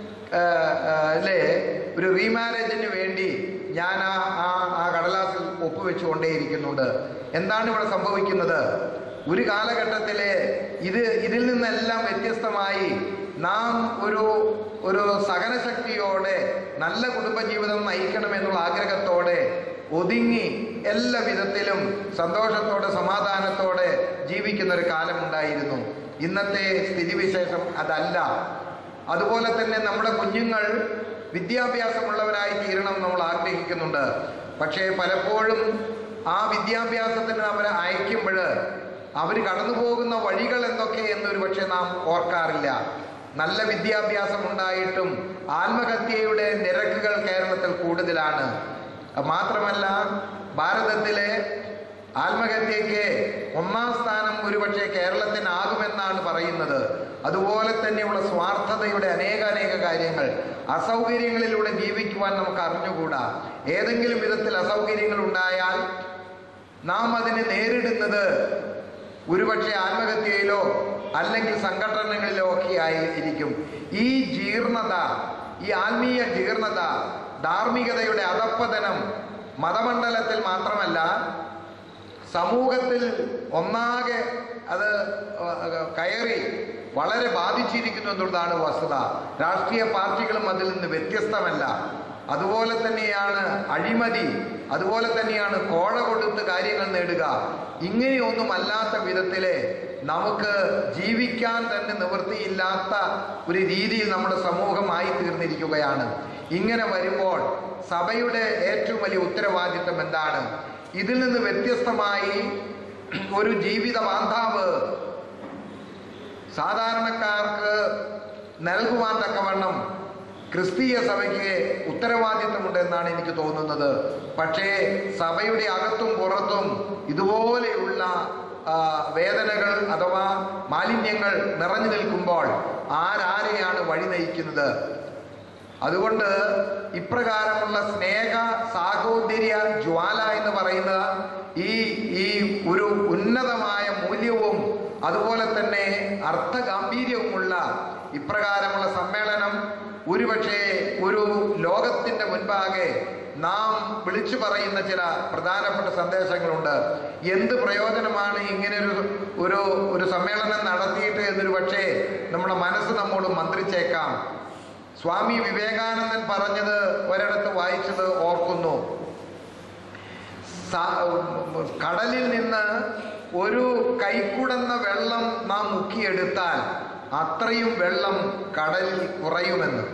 ലെ ഒരു റീമാരേജിന് വേണ്ടി ഞാൻ ആ ആ ആ കടലാസിൽ ഒപ്പുവെച്ചുകൊണ്ടേയിരിക്കുന്നുണ്ട് എന്താണ് ഇവിടെ സംഭവിക്കുന്നത് ഒരു കാലഘട്ടത്തിലെ ഇത് ഇതിൽ നിന്നെല്ലാം വ്യത്യസ്തമായി നാം ഒരു ഒരു സഹനശക്തിയോടെ നല്ല കുടുംബജീവിതം നയിക്കണമെന്നുള്ള ആഗ്രഹത്തോടെ ഒതുങ്ങി എല്ലാ വിധത്തിലും സന്തോഷത്തോടെ സമാധാനത്തോടെ ജീവിക്കുന്ന ഒരു കാലമുണ്ടായിരുന്നു ഇന്നത്തെ സ്ഥിതിവിശേഷം അതല്ല അതുപോലെ തന്നെ നമ്മുടെ കുഞ്ഞുങ്ങൾ വിദ്യാഭ്യാസമുള്ളവരായി തീരണം നമ്മൾ ആഗ്രഹിക്കുന്നുണ്ട് പക്ഷേ പലപ്പോഴും ആ വിദ്യാഭ്യാസത്തിന് അവരെ അയക്കുമ്പോൾ അവർ കടന്നു പോകുന്ന വഴികൾ എന്തൊക്കെ എന്നൊരു പക്ഷേ നാം ഓർക്കാറില്ല നല്ല വിദ്യാഭ്യാസം ഉണ്ടായിട്ടും ആത്മഹത്യയുടെ നിരക്കുകൾ കേരളത്തിൽ കൂടുതലാണ് മാത്രമല്ല ഭാരതത്തിലെ ആത്മഹത്യയ്ക്ക് ഒന്നാം സ്ഥാനം ഒരുപക്ഷെ കേരളത്തിനാകുമെന്നാണ് പറയുന്നത് അതുപോലെ തന്നെയുള്ള സ്വാർത്ഥതയുടെ അനേക അനേക കാര്യങ്ങൾ അസൗകര്യങ്ങളിലൂടെ ജീവിക്കുവാൻ നമുക്ക് അറിഞ്ഞുകൂടാ ഏതെങ്കിലും വിധത്തിൽ അസൗകര്യങ്ങൾ ഉണ്ടായാൽ നാം അതിനെ നേരിടുന്നത് ഒരുപക്ഷെ ആത്മഹത്യയിലോ അല്ലെങ്കിൽ സംഘടനകളിലോ ഒക്കെ ആയിരിക്കും ഈ ജീർണത ഈ ആത്മീയ ജീർണത ധാർമ്മികതയുടെ അധപ്പതനം മതമണ്ഡലത്തിൽ മാത്രമല്ല സമൂഹത്തിൽ ഒന്നാകെ അത് അഹ് കയറി വളരെ ബാധിച്ചിരിക്കുന്നു എന്നുള്ളതാണ് വസ്തുത രാഷ്ട്രീയ പാർട്ടികളും അതിൽ നിന്ന് വ്യത്യസ്തമല്ല അതുപോലെ തന്നെയാണ് അഴിമതി അതുപോലെ തന്നെയാണ് കോഴ കൊടുത്ത് കാര്യങ്ങൾ നേടുക ഇങ്ങനെയൊന്നും അല്ലാത്ത വിധത്തിലെ നമുക്ക് ജീവിക്കാൻ തന്നെ നിവൃത്തിയില്ലാത്ത ഒരു രീതിയിൽ നമ്മുടെ സമൂഹമായി തീർന്നിരിക്കുകയാണ് ഇങ്ങനെ വരുമ്പോൾ സഭയുടെ ഏറ്റവും വലിയ ഉത്തരവാദിത്വം എന്താണ് ഇതിൽ നിന്ന് വ്യത്യസ്തമായി ഒരു ജീവിത ബാന്ധാവ് സാധാരണക്കാർക്ക് നൽകുവാൻ തക്കവണ്ണം ക്രിസ്തീയ സഭയ്ക്ക് ഉത്തരവാദിത്വമുണ്ട് എന്നാണ് എനിക്ക് തോന്നുന്നത് പക്ഷേ സഭയുടെ അകത്തും പുറത്തും ഇതുപോലെയുള്ള ആ, വേദനകൾ അഥവാ മാലിന്യങ്ങൾ നിറഞ്ഞു നിൽക്കുമ്പോൾ ആരാരെയാണ് വഴി നയിക്കുന്നത് അതുകൊണ്ട് ഇപ്രകാരമുള്ള സ്നേഹ സാഹോദര്യ ജ്വാല എന്ന് പറയുന്ന ഈ ഈ ഒരു ഉന്നതമായ മൂല്യവും അതുപോലെ തന്നെ അർത്ഥഗാംഭീര്യവുമുള്ള ഇപ്രകാരമുള്ള സമ്മേളനം ഒരുപക്ഷെ ഒരു ലോകത്തിന്റെ മുൻപാകെ നാം വിളിച്ചു പറയുന്ന ചില പ്രധാനപ്പെട്ട സന്ദേശങ്ങളുണ്ട് എന്ത് പ്രയോജനമാണ് ഇങ്ങനെ ഒരു ഒരു ഒരു സമ്മേളനം നടത്തിയിട്ട് എന്നൊരു പക്ഷേ നമ്മുടെ മനസ്സ് നമ്മോട് മന്ത്രിച്ചേക്കാം സ്വാമി വിവേകാനന്ദൻ പറഞ്ഞത് ഒരിടത്ത് വായിച്ചത് ഓർക്കുന്നു സ- കടലിൽ നിന്ന് ഒരു കൈക്കുടന്ന വെള്ളം നാം മുക്കിയെടുത്താൽ അത്രയും വെള്ളം കടലിൽ കുറയുമെന്ന്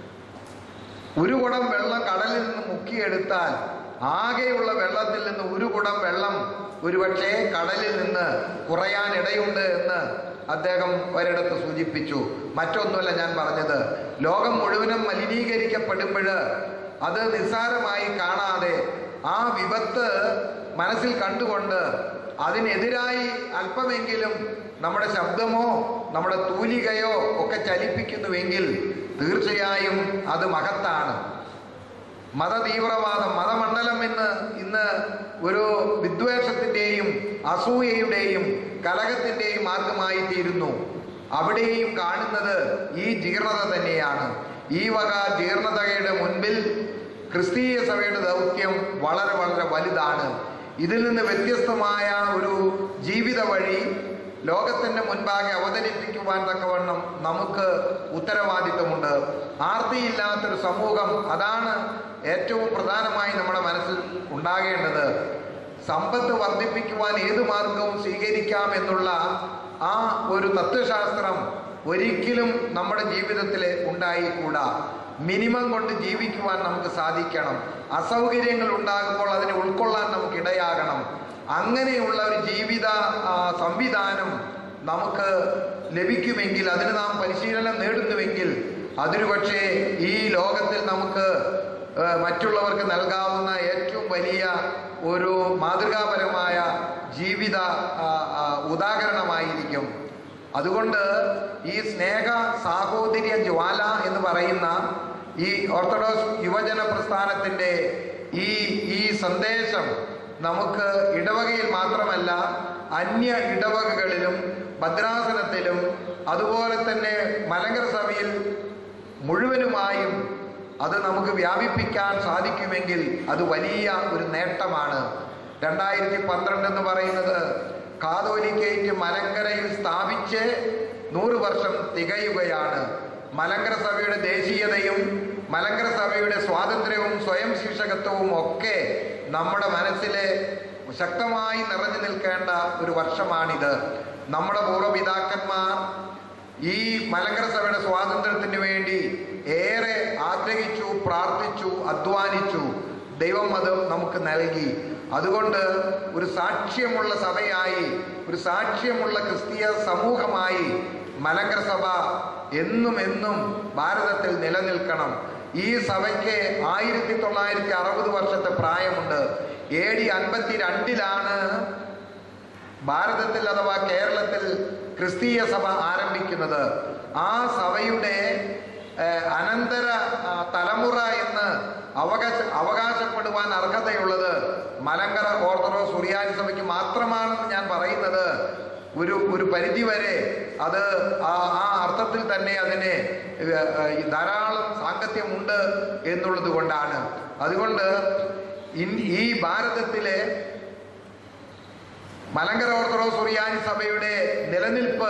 ഒരു കുടം വെള്ളം കടലിൽ നിന്ന് മുക്കിയെടുത്താൽ ആകെയുള്ള വെള്ളത്തിൽ നിന്ന് ഒരു കുടം വെള്ളം ഒരുപക്ഷെ കടലിൽ നിന്ന് കുറയാനിടയുണ്ട് എന്ന് അദ്ദേഹം ഒരിടത്ത് സൂചിപ്പിച്ചു മറ്റൊന്നുമല്ല ഞാൻ പറഞ്ഞത് ലോകം മുഴുവനും മലിനീകരിക്കപ്പെടുമ്പോൾ അത് നിസ്സാരമായി കാണാതെ ആ വിപത്ത് മനസ്സിൽ കണ്ടുകൊണ്ട് അതിനെതിരായി അല്പമെങ്കിലും നമ്മുടെ ശബ്ദമോ നമ്മുടെ തൂലികയോ ഒക്കെ ചലിപ്പിക്കുന്നുവെങ്കിൽ തീർച്ചയായും അത് മഹത്താണ് മതതീവ്രവാദം മതമണ്ഡലം എന്ന് ഇന്ന് ഒരു വിദ്വേഷത്തിൻ്റെയും അസൂയയുടെയും കലഹത്തിൻ്റെയും മാർഗമായി തീരുന്നു അവിടെയും കാണുന്നത് ഈ ജീർണത തന്നെയാണ് ഈ വക ജീർണതയുടെ മുൻപിൽ ക്രിസ്തീയ സഭയുടെ ദൗത്യം വളരെ വളരെ വലുതാണ് ഇതിൽ നിന്ന് വ്യത്യസ്തമായ ഒരു ജീവിത വഴി ലോകത്തിന്റെ മുൻപാകെ അവതരിപ്പിക്കുവാൻ തക്കവണ്ണം നമുക്ക് ഉത്തരവാദിത്വമുണ്ട് ആർത്തിയില്ലാത്തൊരു സമൂഹം അതാണ് ഏറ്റവും പ്രധാനമായി നമ്മുടെ മനസ്സിൽ ഉണ്ടാകേണ്ടത് സമ്പത്ത് വർദ്ധിപ്പിക്കുവാൻ ഏത് മാർഗവും സ്വീകരിക്കാം എന്നുള്ള ആ ഒരു തത്വശാസ്ത്രം ഒരിക്കലും നമ്മുടെ ജീവിതത്തിൽ ഉണ്ടായിക്കൂടാ മിനിമം കൊണ്ട് ജീവിക്കുവാൻ നമുക്ക് സാധിക്കണം അസൗകര്യങ്ങൾ ഉണ്ടാകുമ്പോൾ അതിനെ ഉൾക്കൊള്ളാൻ നമുക്ക് ഇടയാകണം അങ്ങനെയുള്ള ഒരു ജീവിത ആ, സംവിധാനം നമുക്ക് ലഭിക്കുമെങ്കിൽ അതിന് നാം പരിശീലനം നേടുന്നുവെങ്കിൽ അതൊരു പക്ഷേ ഈ ലോകത്തിൽ നമുക്ക് ആ, മറ്റുള്ളവർക്ക് നൽകാവുന്ന ഏറ്റവും വലിയ ഒരു മാതൃകാപരമായ ജീവിത ആ, ആ, ഉദാഹരണമായിരിക്കും അതുകൊണ്ട് ഈ സ്നേഹ സാഹോദര്യ ജ്വാല എന്ന് പറയുന്ന ഈ ഓർത്തഡോക്സ് യുവജന പ്രസ്ഥാനത്തിൻ്റെ ഈ ഈ സന്ദേശം നമുക്ക് ഇടവകയിൽ മാത്രമല്ല അന്യ ഇടവകകളിലും ഭദ്രാസനത്തിലും അതുപോലെ തന്നെ മലങ്കര സഭയിൽ മുഴുവനുമായും അത് നമുക്ക് വ്യാപിപ്പിക്കാൻ സാധിക്കുമെങ്കിൽ അത് വലിയ ഒരു നേട്ടമാണ് രണ്ടായിരത്തി പന്ത്രണ്ട് എന്ന് പറയുന്നത് കാതോലിക്കേറ്റ് മലങ്കരയിൽ സ്ഥാപിച്ച് നൂറ് വർഷം തികയുകയാണ് മലങ്കര സഭയുടെ ദേശീയതയും മലങ്കര സഭയുടെ സ്വാതന്ത്ര്യവും സ്വയം ശീർഷകത്വവും ഒക്കെ നമ്മുടെ മനസ്സിലെ ശക്തമായി നിറഞ്ഞു നിൽക്കേണ്ട ഒരു വർഷമാണിത് നമ്മുടെ പൂർവ്വപിതാക്കന്മാർ ഈ മലങ്കര സഭയുടെ സ്വാതന്ത്ര്യത്തിന് വേണ്ടി ഏറെ ആഗ്രഹിച്ചു പ്രാർത്ഥിച്ചു അധ്വാനിച്ചു ദൈവം അത് നമുക്ക് നൽകി അതുകൊണ്ട് ഒരു സാക്ഷ്യമുള്ള സഭയായി ഒരു സാക്ഷ്യമുള്ള ക്രിസ്തീയ സമൂഹമായി മലങ്കര സഭ എന്നും എന്നും ഭാരതത്തിൽ നിലനിൽക്കണം ഈ സഭയ്ക്ക് ആയിരത്തി തൊള്ളായിരത്തി അറുപത് വർഷത്തെ പ്രായമുണ്ട് എ ഡി അൻപത്തി രണ്ടിലാണ് ഭാരതത്തിൽ അഥവാ കേരളത്തിൽ ക്രിസ്തീയ സഭ ആരംഭിക്കുന്നത് ആ സഭയുടെ ഏഹ്, അനന്തര ആ, തലമുറ എന്ന് അവകാശ അവകാശപ്പെടുവാൻ അർഹതയുള്ളത് മലങ്കര ഓർത്തഡോക്സ് സുറിയാനി സഭയ്ക്ക് മാത്രമാണെന്ന് ഞാൻ പറയുന്നത് ഒരു ഒരു പരിധി വരെ അത് ആ ആ അർത്ഥത്തിൽ തന്നെ അതിന് ഏഹ്, ഏഹ്, ധാരാളം സാങ്കത്യമുണ്ട് എന്നുള്ളത് കൊണ്ടാണ് അതുകൊണ്ട് ഇൻ- ഈ ഭാരതത്തിലെ മലങ്കര ഓർത്തഡോക്സ് സുറിയാനി സഭയുടെ നിലനിൽപ്പ്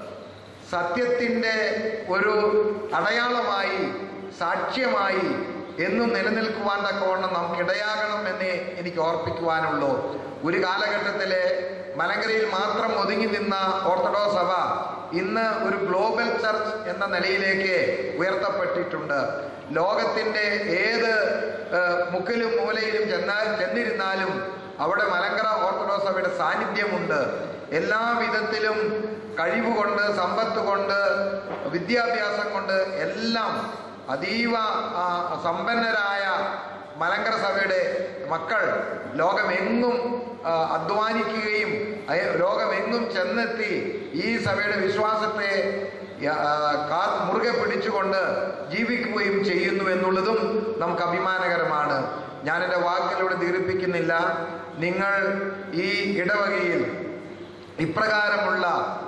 സത്യത്തിൻ്റെ ഒരു അടയാളമായി സാക്ഷ്യമായി എന്നും നിലനിൽക്കുവാൻ തക്കവണ്ണം നമുക്ക് ഇടയാകണം എന്ന് എനിക്ക് ഓർപ്പിക്കുവാനുള്ളൂ ഒരു കാലഘട്ടത്തിലെ മലങ്കരയിൽ മാത്രം ഒതുങ്ങി നിന്ന ഓർത്തഡോക്സ് സഭ ഇന്ന് ഒരു ഗ്ലോബൽ ചർച്ച് എന്ന നിലയിലേക്ക് ഉയർത്തപ്പെട്ടിട്ടുണ്ട് ലോകത്തിൻ്റെ ഏത് ഏഹ്, മുക്കിലും മൂലയിലും ചെന്നാൽ ചെന്നിരുന്നാലും അവിടെ മലങ്കര ഓർത്തഡോക്സ് സഭയുടെ സാന്നിധ്യമുണ്ട് എല്ലാ വിധത്തിലും കഴിവുകൊണ്ട് സമ്പത്ത് കൊണ്ട് വിദ്യാഭ്യാസം കൊണ്ട് എല്ലാം അതീവ ആ, സമ്പന്നരായ മലങ്കര സഭയുടെ മക്കൾ ലോകമെങ്ങും ആ, അധ്വാനിക്കുകയും അയ- ലോകമെങ്ങും ചെന്നെത്തി ഈ സഭയുടെ വിശ്വാസത്തെ യ- ആ, കാ മുറുകെ പിടിച്ചുകൊണ്ട് ജീവിക്കുകയും ചെയ്യുന്നു എന്നുള്ളതും നമുക്ക് അഭിമാനകരമാണ് ഞാൻ എൻ്റെ വാക്കിലൂടെ ദീർഘിപ്പിക്കുന്നില്ല നിങ്ങൾ ഈ ഇടവകയിൽ ഇപ്രകാരമുള്ള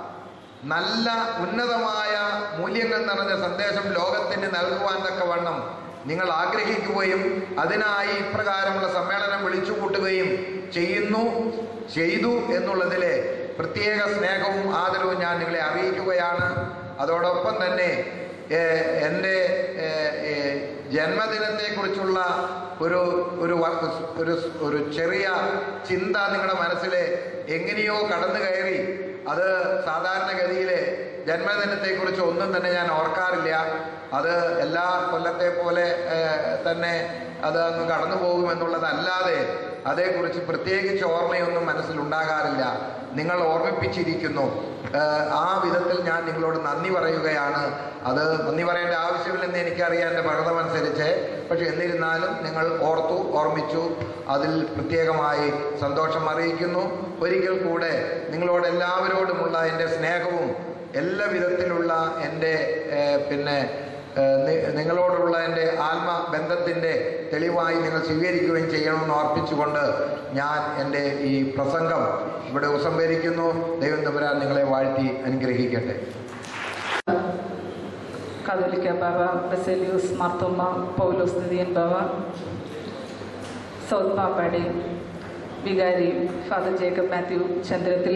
നല്ല ഉന്നതമായ മൂല്യങ്ങൾ നിറഞ്ഞ സന്ദേശം ലോകത്തിന് നൽകുവാൻ തക്കവണ്ണം നിങ്ങൾ ആഗ്രഹിക്കുകയും അതിനായി ഇപ്രകാരമുള്ള സമ്മേളനം വിളിച്ചു കൂട്ടുകയും ചെയ്യുന്നു ചെയ്തു എന്നുള്ളതിലെ പ്രത്യേക സ്നേഹവും ആദരവും ഞാൻ നിങ്ങളെ അറിയിക്കുകയാണ് അതോടൊപ്പം തന്നെ ഏഹ്, എൻ്റെ ഏഹ്, ഏഹ്, ജന്മദിനത്തെക്കുറിച്ചുള്ള ഒരു ഒരു വ- ഒരു ഒരു ചെറിയ ചിന്ത നിങ്ങളുടെ മനസ്സിൽ എങ്ങനെയോ കടന്നു കയറി അത് സാധാരണഗതിയിൽ ജന്മദിനത്തെക്കുറിച്ച് ഒന്നും തന്നെ ഞാൻ ഓർക്കാറില്ല അത് എല്ലാ കൊല്ലത്തെ പോലെ ഏഹ്, തന്നെ അത് അങ്ങ് കടന്നു പോകുമെന്നുള്ളതല്ലാതെ അതേക്കുറിച്ച് പ്രത്യേകിച്ച് ഓർമ്മയൊന്നും മനസ്സിലുണ്ടാകാറില്ല നിങ്ങൾ ഓർമ്മിപ്പിച്ചിരിക്കുന്നു ഏഹ്, ആ വിധത്തിൽ ഞാൻ നിങ്ങളോട് നന്ദി പറയുകയാണ് അത് നന്ദി പറയേണ്ട ആവശ്യമില്ലെന്ന് എനിക്കറിയാം എൻ്റെ പ്രകൃതമനുസരിച്ച് പക്ഷെ എന്നിരുന്നാലും നിങ്ങൾ ഓർത്തു ഓർമ്മിച്ചു അതിൽ പ്രത്യേകമായി സന്തോഷം അറിയിക്കുന്നു ഒരിക്കൽ കൂടെ നിങ്ങളോട് എല്ലാവരോടുമുള്ള എൻ്റെ സ്നേഹവും എല്ലാ വിധത്തിലുള്ള എൻ്റെ ഏഹ്, പിന്നെ ഏഹ്, നി- നിങ്ങളോടുള്ള എൻ്റെ ആത്മബന്ധത്തിൻ്റെ തെളിവായി നിങ്ങൾ സ്വീകരിക്കുകയും ചെയ്യണമെന്ന് ഓർപ്പിച്ചുകൊണ്ട് ഞാൻ എൻ്റെ ഈ പ്രസംഗം ഇവിടെ ഉപസംഹരിക്കുന്നു ദൈവം തമ്പുരാൻ നിങ്ങളെ വാഴ്ത്തി അനുഗ്രഹിക്കട്ടെ കാതോലിക്ക ബാബ ബസേലിയൂസ് മാർത്തോമ്മ പൗലോസ് നിതിയൻ ബാബ സൗത്ത് പാപ്പാടി വികാരി father Jacob Mathew Chandrathil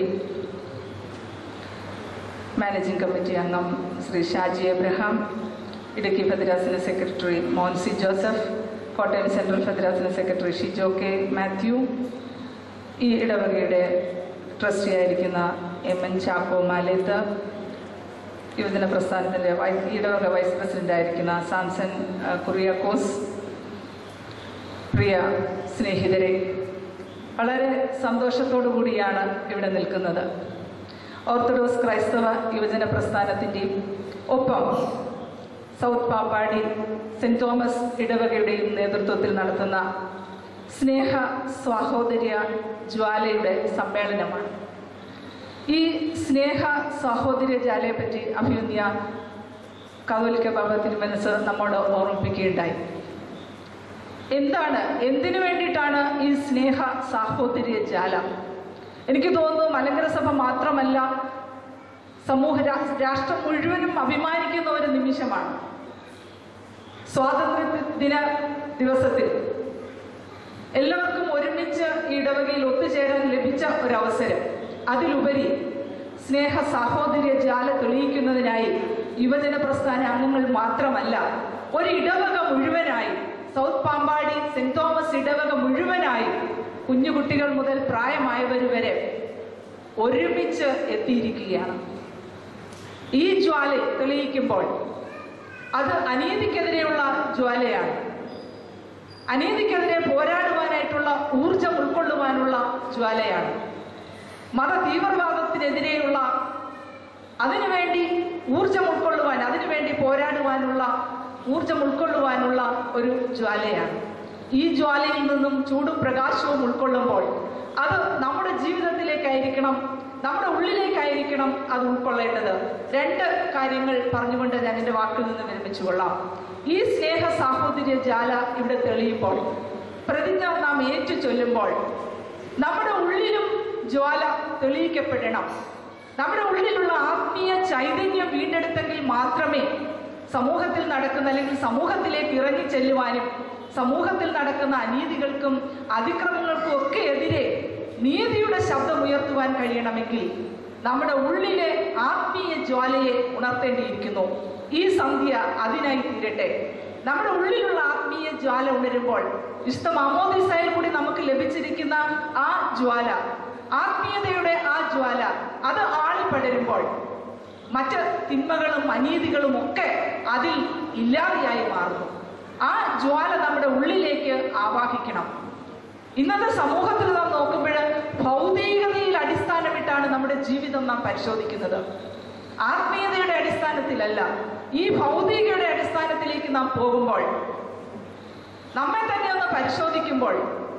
managing committee അംഗം ശ്രീ ഷാജി എബ്രഹാം ഇടുക്കി ഫെദരാസിന് സെക്രട്ടറി മോൻസി ജോസഫ് കോട്ടയം സെൻട്രൽ ഫെദരാസിന് സെക്രട്ടറി ഷിജോ കെ മാത്യു ഈ ഇടവകയുടെ ട്രസ്റ്റിയായിരിക്കുന്ന എം എൻ ചാക്കോ മാലേത്ത് യുവജന പ്രസ്ഥാനത്തിൻ്റെ വൈസ് ഇടവക വൈസ് പ്രസിഡൻ്റായിരിക്കുന്ന സാംസൺ ആ, കുറിയാക്കോസ് പ്രിയ സ്നേഹിതരെ വളരെ സന്തോഷത്തോടു കൂടിയാണ് ഇവിടെ നിൽക്കുന്നത് ഓർത്തഡോക്സ് ക്രൈസ്തവ യുവജന പ്രസ്ഥാനത്തിൻ്റെയും ഒപ്പം സൗത്ത് പാപ്പാടി സെൻറ് തോമസ് ഇടവകയുടെയും നേതൃത്വത്തിൽ നടത്തുന്ന സ്നേഹ സ്വാഹോദര്യ ജ്വാലയുടെ സമ്മേളനമാണ് ഈ സ്നേഹ സാഹോദര്യ ജാലയെ പറ്റി അഭിയുന്നിയ കാതോലിക്ക ബാബ തിരുമനസ് നമ്മോട് ഓർമ്മിപ്പിക്കുകയുണ്ടായി എന്താണ് എന്തിനു വേണ്ടിയിട്ടാണ് ഈ സ്നേഹ സാഹോദര്യ ജാല എനിക്ക് തോന്നുന്നു മലങ്കര സഭ മാത്രമല്ല സമൂഹ രാ- രാഷ്ട്രം മുഴുവനും അഭിമാനിക്കുന്ന ഒരു നിമിഷമാണ് സ്വാതന്ത്ര്യ ദിന ദിവസത്തിൽ എല്ലാവർക്കും ഒരുമിച്ച് ഈ ഇടവകയിൽ ഒത്തുചേരാൻ ലഭിച്ച ഒരവസരം അതിലുപരി സ്നേഹ സാഹോദര്യ ജാല തെളിയിക്കുന്നതിനായി യുവജന പ്രസ്ഥാന അംഗങ്ങൾ മാത്രമല്ല ഒരു ഇടവക മുഴുവനായി സൗത്ത് പാമ്പാടി സെന്റ് തോമസ് ഇടവക മുഴുവനായി കുഞ്ഞുകുട്ടികൾ മുതൽ പ്രായമായവർ വരെ ഒരുമിച്ച് എത്തിയിരിക്കുകയാണ് ഈ ജ്വാല തെളിയിക്കുമ്പോൾ അത് അനീതിക്കെതിരെയുള്ള ജ്വാലയാണ് അനീതിക്കെതിരെ പോരാടുവാനായിട്ടുള്ള ഊർജം ഉൾക്കൊള്ളുവാനുള്ള ജ്വാലയാണ് മത തീവ്രവാദത്തിനെതിരെയുള്ള അതിനുവേണ്ടി ഊർജം ഉൾക്കൊള്ളുവാൻ അതിനുവേണ്ടി പോരാടുവാനുള്ള ഊർജം ഉൾക്കൊള്ളുവാനുള്ള ഒരു ജ്വാലയാണ് ഈ ജ്വാലയിൽ നിന്നും ചൂടും പ്രകാശവും ഉൾക്കൊള്ളുമ്പോൾ അത് നമ്മുടെ ജീവിതത്തിലേക്കായിരിക്കണം നമ്മുടെ ഉള്ളിലേക്കായിരിക്കണം അത് ഉൾക്കൊള്ളേണ്ടത് രണ്ട് കാര്യങ്ങൾ പറഞ്ഞുകൊണ്ട് ഞാൻ എൻ്റെ വാക്കിൽ നിന്ന് വിരമിച്ചു കൊള്ളാം ഈ സ്നേഹ സാഹോദര്യ ജാല ഇവിടെ തെളിയുമ്പോൾ പ്രതിജ്ഞ നാം ഏറ്റു ചൊല്ലുമ്പോൾ നമ്മുടെ ഉള്ളിലും ജ്വാല തെളിയിക്കപ്പെടണം നമ്മുടെ ഉള്ളിലുള്ള ആത്മീയ ചൈതന്യം വീണ്ടെടുത്തെങ്കിൽ മാത്രമേ സമൂഹത്തിൽ നടക്കുന്ന അല്ലെങ്കിൽ സമൂഹത്തിലേക്ക് ഇറങ്ങി ചെല്ലുവാനും സമൂഹത്തിൽ നടക്കുന്ന അനീതികൾക്കും അതിക്രമങ്ങൾക്കും ഒക്കെ എതിരെ നീതിയുടെ ശബ്ദം ഉയർത്തുവാൻ കഴിയണമെങ്കിൽ നമ്മുടെ ഉള്ളിലെ ആത്മീയ ജ്വാലയെ ഉണർത്തേണ്ടിയിരിക്കുന്നു ഈ സന്ധ്യ അതിനായി തീരട്ടെ നമ്മുടെ ഉള്ളിലുള്ള ആത്മീയ ജ്വാല ഉണരുമ്പോൾ വിശുദ്ധ മാമോദിസയിൽ കൂടി നമുക്ക് ലഭിച്ചിരിക്കുന്ന ആ ജ്വാല ആത്മീയതയുടെ ആ ജ്വാല അത് ആളിപ്പടരുമ്പോൾ മറ്റ് തിന്മകളും അനീതികളും ഒക്കെ അതിൽ ഇല്ലാതെയായി മാറുന്നു ആ ജ്വാല നമ്മുടെ ഉള്ളിലേക്ക് ആവാഹിക്കണം ഇന്നത്തെ സമൂഹത്തിൽ നാം നോക്കുമ്പോൾ ഭൗതികതയിൽ അടിസ്ഥാനമിട്ടാണ് നമ്മുടെ ജീവിതം നാം പരിശോധിക്കുന്നത് ആത്മീയതയുടെ അടിസ്ഥാനത്തിലല്ല ഈ ഭൗതികയുടെ അടിസ്ഥാനത്തിലേക്ക് നാം പോകുമ്പോൾ നമ്മെ തന്നെ ഒന്ന് പരിശോധിക്കുമ്പോൾ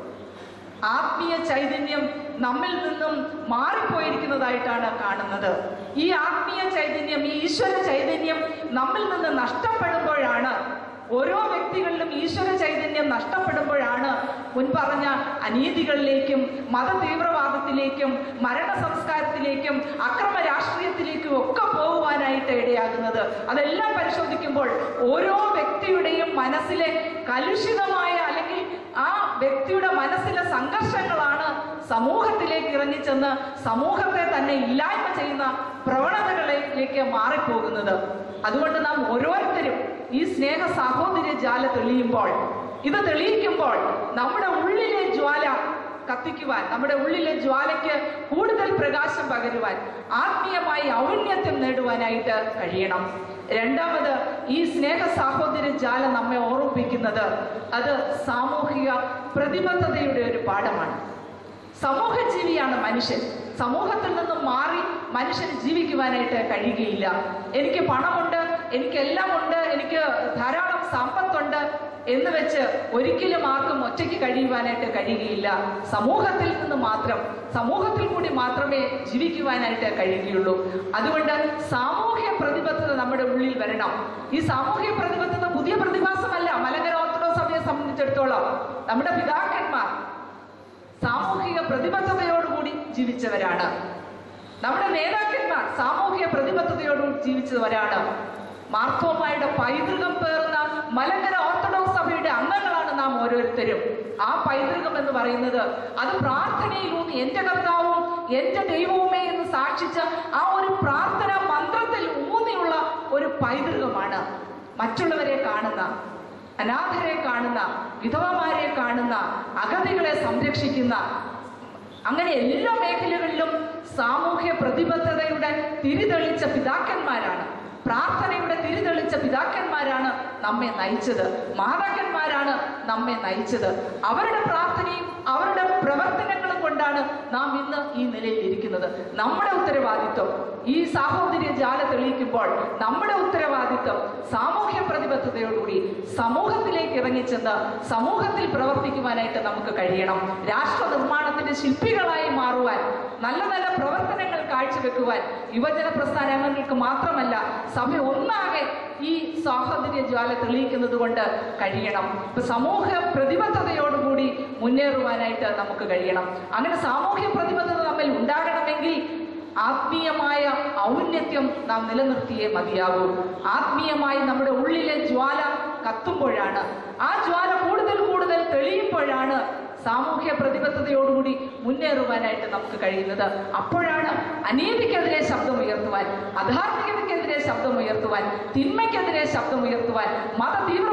ആത്മീയ ചൈതന്യം നമ്മിൽ നിന്നും മാറിപ്പോയിരിക്കുന്നതായിട്ടാണ് കാണുന്നത് ഈ ആത്മീയ ചൈതന്യം ഈ ഈശ്വര ചൈതന്യം നമ്മിൽ നിന്ന് നഷ്ടപ്പെടുമ്പോഴാണ് ഓരോ വ്യക്തികളിലും ഈശ്വര ചൈതന്യം നഷ്ടപ്പെടുമ്പോഴാണ് മുൻപറഞ്ഞ അനീതികളിലേക്കും മത തീവ്രവാദത്തിലേക്കും മരണ സംസ്കാരത്തിലേക്കും അക്രമ രാഷ്ട്രീയത്തിലേക്കും ഒക്കെ പോകുവാനായിട്ട് ഇടയാകുന്നത് അതെല്ലാം പരിശോധിക്കുമ്പോൾ ഓരോ വ്യക്തിയുടെയും മനസ്സിലെ കലുഷിതമായ അല്ലെങ്കിൽ ആ വ്യക്തിയുടെ മനസ്സിലെ സംഘർഷങ്ങളാണ് സമൂഹത്തിലേക്ക് ഇറങ്ങിച്ചെന്ന് സമൂഹത്തെ തന്നെ ഇല്ലായ്മ ചെയ്യുന്ന പ്രവണതകളിലേക്ക് മാറിപ്പോകുന്നത് അതുകൊണ്ട് നാം ഓരോരുത്തരും ഈ സ്നേഹ സാഹോദര്യ ജാല തെളിയുമ്പോൾ ഇത് തെളിയിക്കുമ്പോൾ നമ്മുടെ ഉള്ളിലെ ജ്വാല കത്തിക്കുവാൻ നമ്മുടെ ഉള്ളിലെ ജ്വാലയ്ക്ക് കൂടുതൽ പ്രകാശം പകരുവാൻ ആത്മീയമായി ഔന്നത്യം നേടുവാനായിട്ട് കഴിയണം രണ്ടാമത് ഈ സ്നേഹ സാഹോദര്യ ജാല നമ്മെ ഓർമ്മിപ്പിക്കുന്നത് അത് സാമൂഹിക പ്രതിബദ്ധതയുടെ ഒരു പാഠമാണ് സമൂഹ ജീവിയാണ് മനുഷ്യൻ സമൂഹത്തിൽ നിന്നും മാറി മനുഷ്യന് ജീവിക്കുവാനായിട്ട് കഴിയുകയില്ല എനിക്ക് പണമുണ്ട് എനിക്ക് എല്ലാം ഉണ്ട് എനിക്ക് ധാരാളം സമ്പത്തുണ്ട് എന്ന് വെച്ച് ഒരിക്കലും ആർക്കും ഒറ്റയ്ക്ക് കഴിയുവാനായിട്ട് കഴിയുകയില്ല സമൂഹത്തിൽ നിന്ന് മാത്രം സമൂഹത്തിൽ കൂടി മാത്രമേ ജീവിക്കുവാനായിട്ട് കഴിയുകയുള്ളൂ അതുകൊണ്ട് സാമൂഹ്യ പ്രതിബദ്ധത നമ്മുടെ ഉള്ളിൽ വരണം ഈ സാമൂഹ്യ പ്രതിബദ്ധത പുതിയ പ്രതിഭാസമല്ല മലങ്കര ഓർത്തഡോക്സ് സഭയെ സംബന്ധിച്ചിടത്തോളം നമ്മുടെ പിതാക്കന്മാർ സാമൂഹിക പ്രതിബദ്ധതയോടുകൂടി ജീവിച്ചവരാണ് നമ്മുടെ നേതാക്കന്മാർ സാമൂഹിക പ്രതിബദ്ധതയോടുകൂടി ജീവിച്ചവരാണ് മാർത്തോമായുടെ പൈതൃകം പേറുന്ന മലങ്കര ഓർത്തഡോക്സ് സഭയുടെ അംഗങ്ങളാണ് നാം ഓരോരുത്തരും ആ പൈതൃകം എന്ന് പറയുന്നത് അത് പ്രാർത്ഥനയിലൂന്നി എന്റെ കർത്താവും എന്റെ ദൈവവുമേ എന്ന് സാക്ഷിച്ച ആ ഒരു പ്രാർത്ഥന മന്ത്രത്തിൽ ഊന്നിയുള്ള ഒരു പൈതൃകമാണ് മറ്റുള്ളവരെ കാണുന്ന അനാഥരെ കാണുന്ന വിധവമാരെ കാണുന്ന അഗതികളെ സംരക്ഷിക്കുന്ന അങ്ങനെ എല്ലാ മേഖലകളിലും സാമൂഹ്യ പ്രതിബദ്ധതയുടെ തിരിതെളിച്ച പിതാക്കന്മാരാണ് പ്രാർത്ഥനയുടെ തിരിതെളിച്ച പിതാക്കന്മാരാണ് നമ്മെ നയിച്ചത് മാതാക്കന്മാരാണ് നമ്മെ നയിച്ചത് അവരുടെ പ്രാർത്ഥനയും അവരുടെ പ്രവർത്തനങ്ങളും കൊണ്ടാണ് നാം ഇന്ന് ഈ നിലയിൽ ഇരിക്കുന്നത് നമ്മുടെ ഉത്തരവാദിത്വം ഈ സാഹോദര്യ ജാല തെളിയിക്കുമ്പോൾ നമ്മുടെ ഉത്തരവാദിത്വം സാമൂഹ്യ പ്രതിബദ്ധതയോടുകൂടി സമൂഹത്തിലേക്ക് ഇറങ്ങിച്ചെന്ന് സമൂഹത്തിൽ പ്രവർത്തിക്കുവാനായിട്ട് നമുക്ക് കഴിയണം രാഷ്ട്ര നിർമ്മാണത്തിന്റെ ശില്പികളായി മാറുവാൻ നല്ല നല്ല പ്രവർത്തനങ്ങൾ കാഴ്ചവെക്കുവാൻ യുവജന പ്രസ്ഥാനങ്ങൾക്ക് മാത്രമല്ല സഭ ഒന്നാകെ ഈ സാഹോദര്യ ജ്വാല തെളിയിക്കുന്നത് കൊണ്ട് കഴിയണം ഇപ്പൊ സമൂഹ പ്രതിബദ്ധതയോടുകൂടി മുന്നേറുവാനായിട്ട് നമുക്ക് കഴിയണം അങ്ങനെ സാമൂഹ്യ പ്രതിബദ്ധത നമ്മിൽ ഉണ്ടാകണമെങ്കിൽ ആത്മീയമായ ഔന്നത്യം നാം നിലനിർത്തിയേ മതിയാകൂ ആത്മീയമായി നമ്മുടെ ഉള്ളിലെ ജ്വാല കത്തുമ്പോഴാണ് ആ ജ്വാല കൂടുതൽ കൂടുതൽ തെളിയുമ്പോഴാണ് സാമൂഹ്യ പ്രതിബദ്ധതയോടുകൂടി മുന്നേറുവാനായിട്ട് നമുക്ക് കഴിയുന്നത് അപ്പോഴാണ് അനീതിക്കെതിരെ ശബ്ദമുയർത്തുവാൻ അധാർമികതയ്ക്കെതിരെ ശബ്ദമുയർത്തുവാൻ തിന്മയ്ക്കെതിരെ ശബ്ദമുയർത്തുവാൻ മത തീവ്രവാദത്തിന്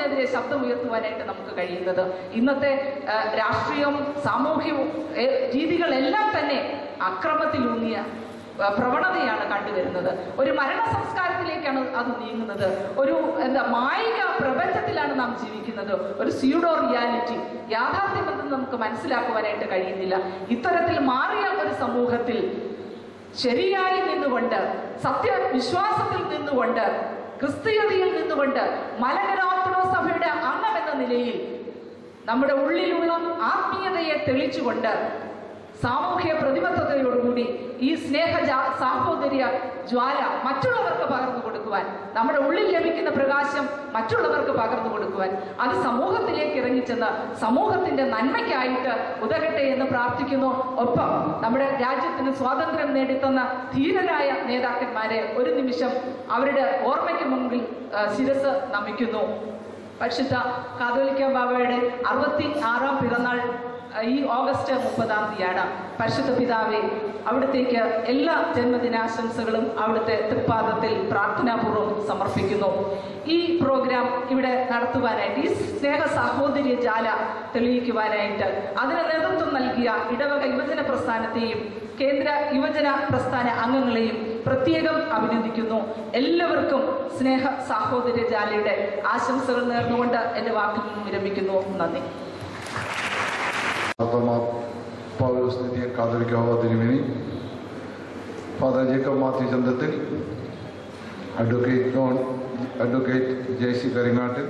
അക്രമത്തിനെതിരെ ശബ്ദമുയർത്തുവാനായിട്ട് നമുക്ക് കഴിയുന്നത് ഇന്നത്തെ ആ, രാഷ്ട്രീയവും സാമൂഹ്യവും ഏ, രീതികളെല്ലാം തന്നെ അക്രമത്തിലൂന്നിയ ആ, പ്രവണതയാണ് കണ്ടുവരുന്നത് ഒരു മരണ സംസ്കാരത്തിലേക്കാണ് അത് നീങ്ങുന്നത് ഒരു എന്താ മായിക പ്രപഞ്ചത്തിലാണ് നാം ജീവിക്കുന്നത് ഒരു സ്യൂഡോ റിയാലിറ്റി യാഥാർത്ഥ്യമെന്ന് നമുക്ക് മനസ്സിലാക്കുവാനായിട്ട് കഴിയുന്നില്ല ഇത്തരത്തിൽ മാറിയ ഒരു സമൂഹത്തിൽ ശരിയായി നിന്നുകൊണ്ട് സത്യവിശ്വാസത്തിൽ നിന്നുകൊണ്ട് ക്രിസ്തീയതയിൽ നിന്നുകൊണ്ട് മലങ്കര ഓർത്തഡോക്സ് സഭയുടെ അംഗം എന്ന നിലയിൽ നമ്മുടെ ഉള്ളിലുള്ള ആത്മീയതയെ തെളിച്ചുകൊണ്ട് സാമൂഹ്യ പ്രതിബദ്ധതയോടുകൂടി ഈ സ്നേഹ ജാ- സാഹോദര്യ ജ്വാല മറ്റുള്ളവർക്ക് പകർന്നു കൊടുക്കുവാൻ നമ്മുടെ ഉള്ളിൽ ലഭിക്കുന്ന പ്രകാശം മറ്റുള്ളവർക്ക് പകർന്നു കൊടുക്കുവാൻ അത് സമൂഹത്തിലേക്ക് ഇറങ്ങിച്ചെന്ന് സമൂഹത്തിന്റെ നന്മയ്ക്കായിട്ട് ഉതകട്ടെ എന്ന് പ്രാർത്ഥിക്കുന്നു ഒപ്പം നമ്മുടെ രാജ്യത്തിന് സ്വാതന്ത്ര്യം നേടിത്തന്ന ധീരരായ നേതാക്കന്മാരെ ഒരു നിമിഷം അവരുടെ ഓർമ്മയ്ക്ക് മുമ്പിൽ ആ, ശിരസ് നമിക്കുന്നു പരിശുദ്ധ കാതോലിക്ക ബാബയുടെ അറുപത്തി ആറാം പിറന്നാൾ അഹ് ഈ ഓഗസ്റ്റ് മുപ്പതാം തീയതിയാണ് പരിശുദ്ധ പിതാവെ അവിടത്തേക്ക് എല്ലാ ജന്മദിനാശംസകളും അവിടുത്തെ തൃപ്പാദത്തിൽ പ്രാർത്ഥനാപൂർവ്വം സമർപ്പിക്കുന്നു ഈ പ്രോഗ്രാം ഇവിടെ നടത്തുവാനായിട്ട് ഈ സ്നേഹ സാഹോദര്യ ജാല തെളിയിക്കുവാനായിട്ട് അതിന് നേതൃത്വം നൽകിയ ഇടവക യുവജന പ്രസ്ഥാനത്തെയും കേന്ദ്ര യുവജന പ്രസ്ഥാന അംഗങ്ങളെയും പ്രത്യേകം അഭിനന്ദിക്കുന്നു എല്ലാവർക്കും സ്നേഹ സാഹോദര്യ ജാലയുടെ ആശംസകൾ നേർന്നുകൊണ്ട് എൻ്റെ വാക്കിൽ നിന്നും വിരമിക്കുന്നു നന്ദി മാർത്തോമാ പൗലോസ് നിധിയൻ കാതോലിക്കാവ തിരുമേനി father Jacob Mathew Chandathil advocate John advocate J C Karingattil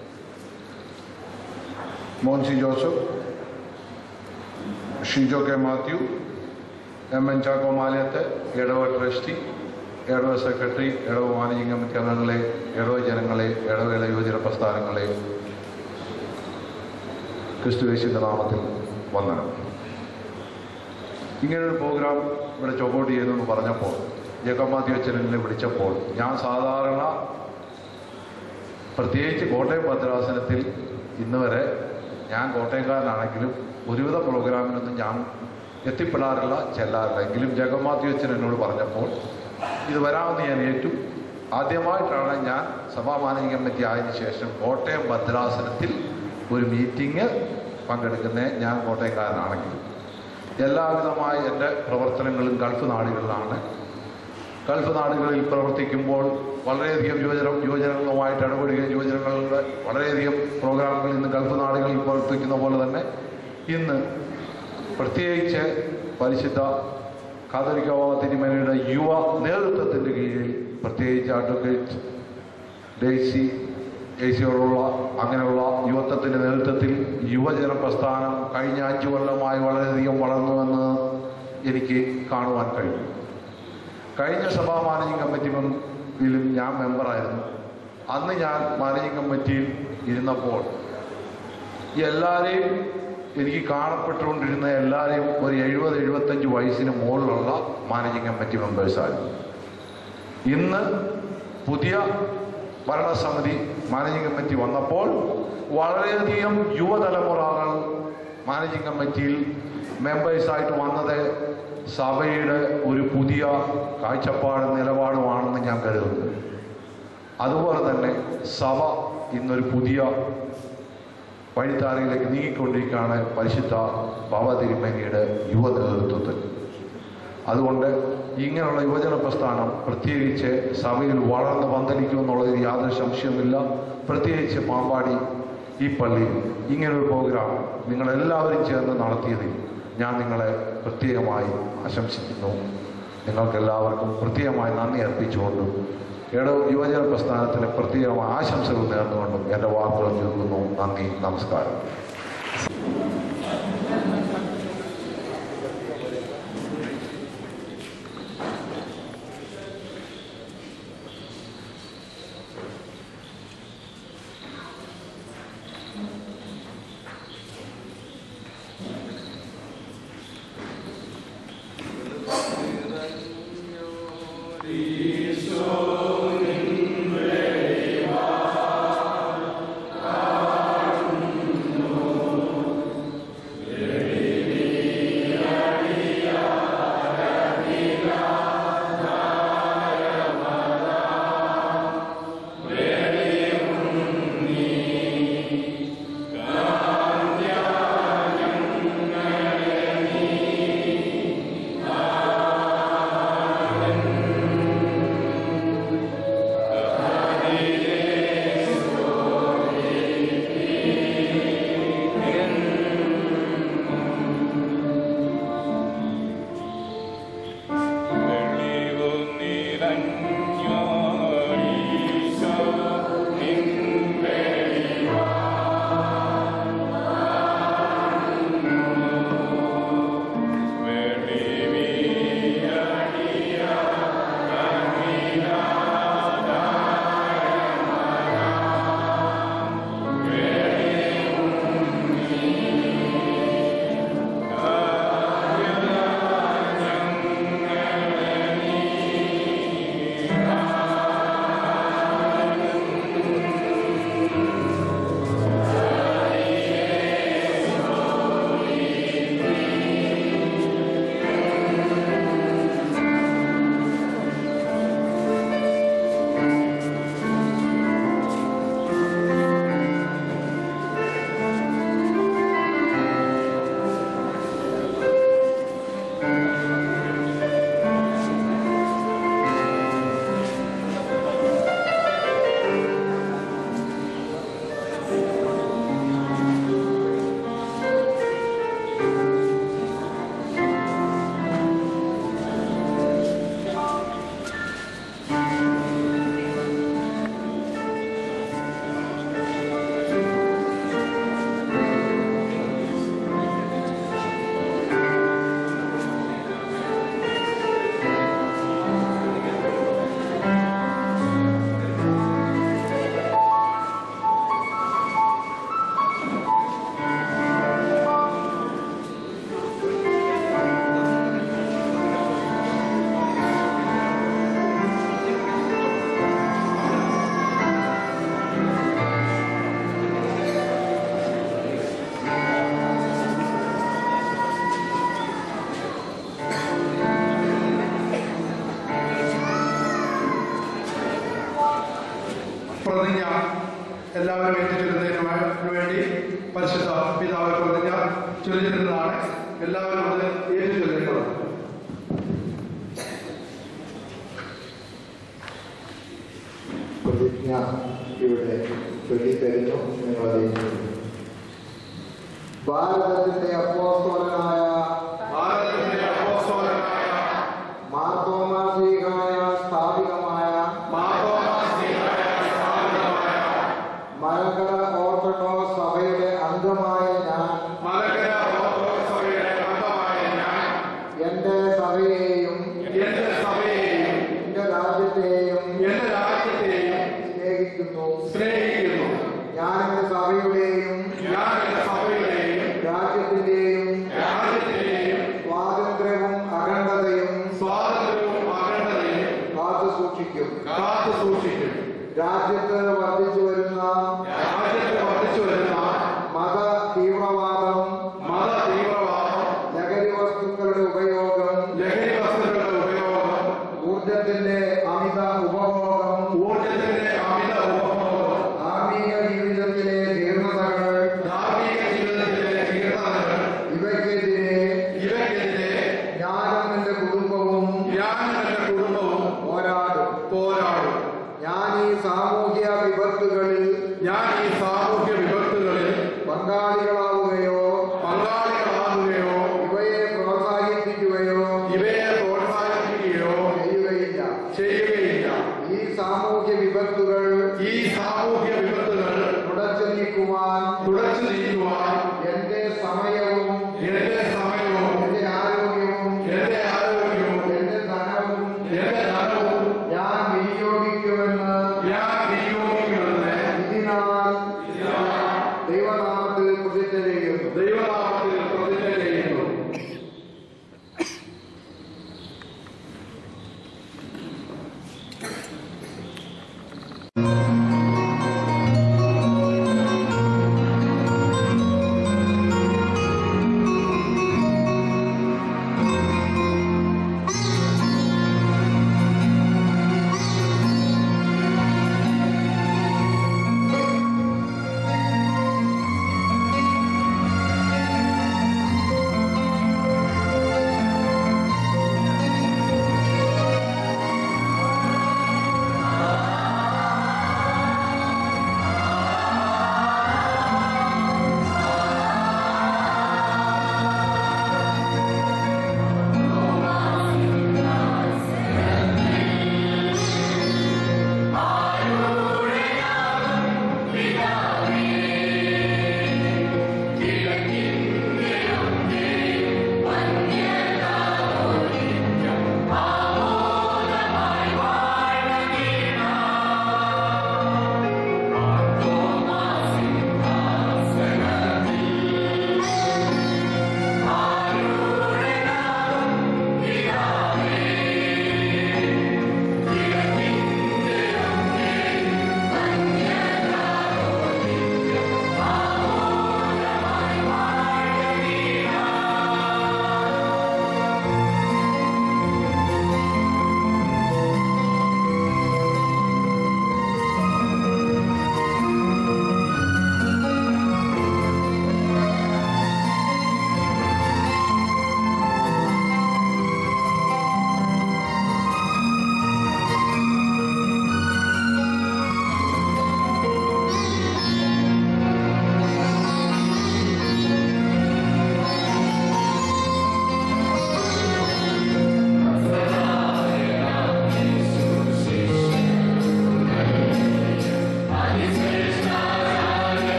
Monsi Joseph Shijo K Mathew M N Chacko Malayathu ഇടവ ട്രസ്റ്റി ഇടവ സെക്രട്ടറി ഇടവ മാനേജിംഗ് കമ്മിറ്റി അംഗങ്ങളെ ഇടവ ജനങ്ങളെ ഇടവേള യുവജന പ്രസ്ഥാനങ്ങളെ ക്രിസ്തുവേശിൻ്റെ നാമത്തിൽ വന്ദനം ഇങ്ങനൊരു പ്രോഗ്രാം ഇവിടെ ചൊക്കോട്ട് ചെയ്യുന്നെന്ന് പറഞ്ഞപ്പോൾ ജേക്കബ് മാത്യു അച്ഛനെ വിളിച്ചപ്പോൾ ഞാൻ സാധാരണ പ്രത്യേകിച്ച് കോട്ടയം ഭദ്രാസനത്തിൽ ഇന്ന് വരെ ഞാൻ കോട്ടയംകാരനാണെങ്കിലും ഒരുവിധ പ്രോഗ്രാമിനൊന്നും ഞാൻ എത്തിപ്പെടാറില്ല ചെല്ലാറില്ല എങ്കിലും ജേക്കബ് മാത്യു അച്ഛൻ എന്നോട് പറഞ്ഞപ്പോൾ ഇത് വരാമെന്ന് ഞാൻ ഏറ്റു ആദ്യമായിട്ടാണ് ഞാൻ സഭാ മാനേജിംഗ് കമ്മിറ്റി ആയതിനു ശേഷം കോട്ടയം ഭദ്രാസനത്തിൽ ഒരു മീറ്റിംഗ് പങ്കെടുക്കുന്ന ഞാൻ കോട്ടയംകാരനാണെങ്കിലും എല്ലാവിധമായ എൻ്റെ പ്രവർത്തനങ്ങളും ഗൾഫ് നാടുകളിലാണ് ഗൾഫ് നാടുകളിൽ പ്രവർത്തിക്കുമ്പോൾ വളരെയധികം യുവജന യുവജനങ്ങളുമായിട്ട് ഇടപെടുകയും യുവജനങ്ങളുടെ വളരെയധികം പ്രോഗ്രാമുകൾ ഇന്ന് ഗൾഫ് നാടുകളിൽ പ്രവർത്തിക്കുന്ന പോലെ തന്നെ ഇന്ന് പ്രത്യേകിച്ച് പരിശുദ്ധ കാതോലിക്കാവ തിരുമേനയുടെ യുവ നേതൃത്വത്തിൻ്റെ കീഴിൽ പ്രത്യേകിച്ച് അഡ്വക്കേറ്റ് ഡേസി ദേശീയോടുള്ള അങ്ങനെയുള്ള യുവത്വത്തിൻ്റെ നേതൃത്വത്തിൽ യുവജന പ്രസ്ഥാനം കഴിഞ്ഞ അഞ്ചു കൊല്ലമായി വളരെയധികം വളർന്നുവെന്ന് എനിക്ക് കാണുവാൻ കഴിയും കഴിഞ്ഞ സഭാ മാനേജിംഗ് കമ്മിറ്റിയിലും ഞാൻ മെമ്പറായിരുന്നു അന്ന് ഞാൻ മാനേജിംഗ് കമ്മിറ്റിയിൽ ഇരുന്നപ്പോൾ ഈ എല്ലാവരെയും എനിക്ക് കാണപ്പെട്ടുകൊണ്ടിരുന്ന എല്ലാവരെയും ഒരു എഴുപത് എഴുപത്തഞ്ച് വയസ്സിന് മുകളിലുള്ള മാനേജിംഗ് കമ്മിറ്റി മെമ്പേഴ്സായിരുന്നു ഇന്ന് പുതിയ ഭരണസമിതി മാനേജിംഗ് കമ്മിറ്റി വന്നപ്പോൾ വളരെയധികം യുവതലമുറകൾ മാനേജിംഗ് കമ്മിറ്റിയിൽ മെമ്പേഴ്സായിട്ട് വന്നത് സഭയുടെ ഒരു പുതിയ കാഴ്ചപ്പാടും നിലപാടുമാണെന്ന് ഞാൻ കരുതുന്നു അതുപോലെ തന്നെ സഭ ഇന്നൊരു പുതിയ വഴിത്താരയിലേക്ക് നീങ്ങിക്കൊണ്ടിരിക്കുകയാണ് പരിശുദ്ധ ബാബ തിരുമേനിയുടെ യുവ നേതൃത്വത്തിൽ അതുകൊണ്ട് ഇങ്ങനെയുള്ള യുവജന പ്രസ്ഥാനം പ്രത്യേകിച്ച് സഭയിൽ വളർന്ന് പന്തലിക്കും എന്നുള്ളതിൽ യാതൊരു സംശയവുമില്ല പ്രത്യേകിച്ച് പാമ്പാടി ഈ പള്ളിയിൽ ഇങ്ങനൊരു പ്രോഗ്രാം നിങ്ങളെല്ലാവരും ചേർന്ന് നടത്തിയതിൽ ഞാൻ നിങ്ങളെ പ്രത്യേകമായി ആശംസിക്കുന്നു നിങ്ങൾക്കെല്ലാവർക്കും പ്രത്യേകമായി നന്ദി അർപ്പിച്ചുകൊണ്ടും ഇട യുവജന പ്രസ്ഥാനത്തിന് പ്രത്യേകമായ ആശംസകൾ നേർന്നുകൊണ്ടും എൻ്റെ വാക്കുകൾ ചുരുക്കുന്നു നന്ദി നമസ്കാരം ും എല്ലാവരും ഏറ്റുചൊല്ലുന്നതിന് വേണ്ടി പരിശുദ്ധ പിതാവ് പ്രതിജ്ഞ ചൊല്ലിയിരുന്നതാണ് എല്ലാവരും അത് ഏറ്റുചൊല്ലേണ്ടതാണ് പ്രതിജ്ഞ ഇവിടെ ചൊല്ലിത്തരുന്നു നിങ്ങളത് ഭാരതത്തിന്റെ അപ്പോസ്തോലനായ ഭാരതത്തിന്റെ അപ്പോസ്തലനായ മാർത്തോമാസികായ സ്ഥാപിതമായ മാധവമാസിയായ സ്ഥാപിതമായ മലങ്കര ഓർത്തഡോക്സ് സഭയുടെ അംഗമായ ഞാൻ മലങ്കര ഓർത്തഡോക്സ് സഭയുടെ അംഗമായ ഞാൻ എന്റെ സഭയെയും എന്റെ സഭയെയും എന്റെ രാജ്യത്തെയും എന്റെ രാജ്യത്തെയും സ്നേഹിക്കുന്നു സ്നേഹിക്കുന്നു ഞാൻ എന്റെ സഭയുടെയും ഞാൻ എന്റെ സഭയുടെയും രാജ്യത്തിന്റെയും രാജ്യത്തെയും സ്വാതന്ത്ര്യവും അഖണ്ഡതയും സ്വാതന്ത്ര്യവും അഖണ്ഡതയും കാത്തു സൂക്ഷിക്കും കാത്തു സൂക്ഷിക്കും രാജ്യത്ത് വർദ്ധിച്ചു വരുന്ന രാജ്യത്ത് വർദ്ധിച്ചു വരുന്ന മത തീവ്രവാദം മത തീവ്രവാദം ലഹരി വസ്തുക്കളുടെ ഉപയോഗം ലഹരി വസ്തുക്കളുടെ ഉപയോഗം ഊർജത്തിന്റെ അമിത ഉപഭോഗം ഊർജത്തിന്റെ അമിത ഉപഭോഗം ധാർമ്മിക ജീവിതത്തിലെ ജീർണതകൾ ധാർമ്മിക ജീവിതത്തിലെ തീർത്ഥനങ്ങൾ ഇവയ്ക്കെതിരെ ഇവയ്ക്കെതിരെ ഞാനും എന്റെ കുടുംബവും ഞാനും എന്റെ കുടുംബവും പോരാടും പോരാടും ഞാൻ ഈ സാമൂഹ്യ വിപത്തുകളിൽ ഞാൻ ഈ സാമൂഹ്യ വിപത്തുകളിൽ പങ്കാളികളാവുകയോ പങ്കാളികളാകുകയോ ഇവയെ പ്രോത്സാഹിപ്പിക്കുകയോ ഇവയെ പ്രോത്സാഹിപ്പിക്കുകയോ ചെയ്യുകയില്ല ചെയ്യുകയില്ല ഈ സാമൂഹ്യ വിപത്തുകൾ ഈ സാമൂഹ്യ വിപത്തുകൾ തുടച്ചു നീക്കുവാൻ തുടച്ചു നീക്കുവാൻ എന്റെ സമയവും എന്റെ സമയവും എന്റെ ആരോഗ്യവും എന്റെ ആരോഗ്യവും എന്റെ ധനവും എന്റെ ധനവും ഞാൻ വിനിയോഗിക്കുമെന്ന് ഞാൻ വിനിയോഗിക്കുമെന്ന് ഇതിനാൽ ദൈവനാമത്തിൽ പ്രതിജ്ഞ ചെയ്യുന്നു ദൈവനാമത്തിൽ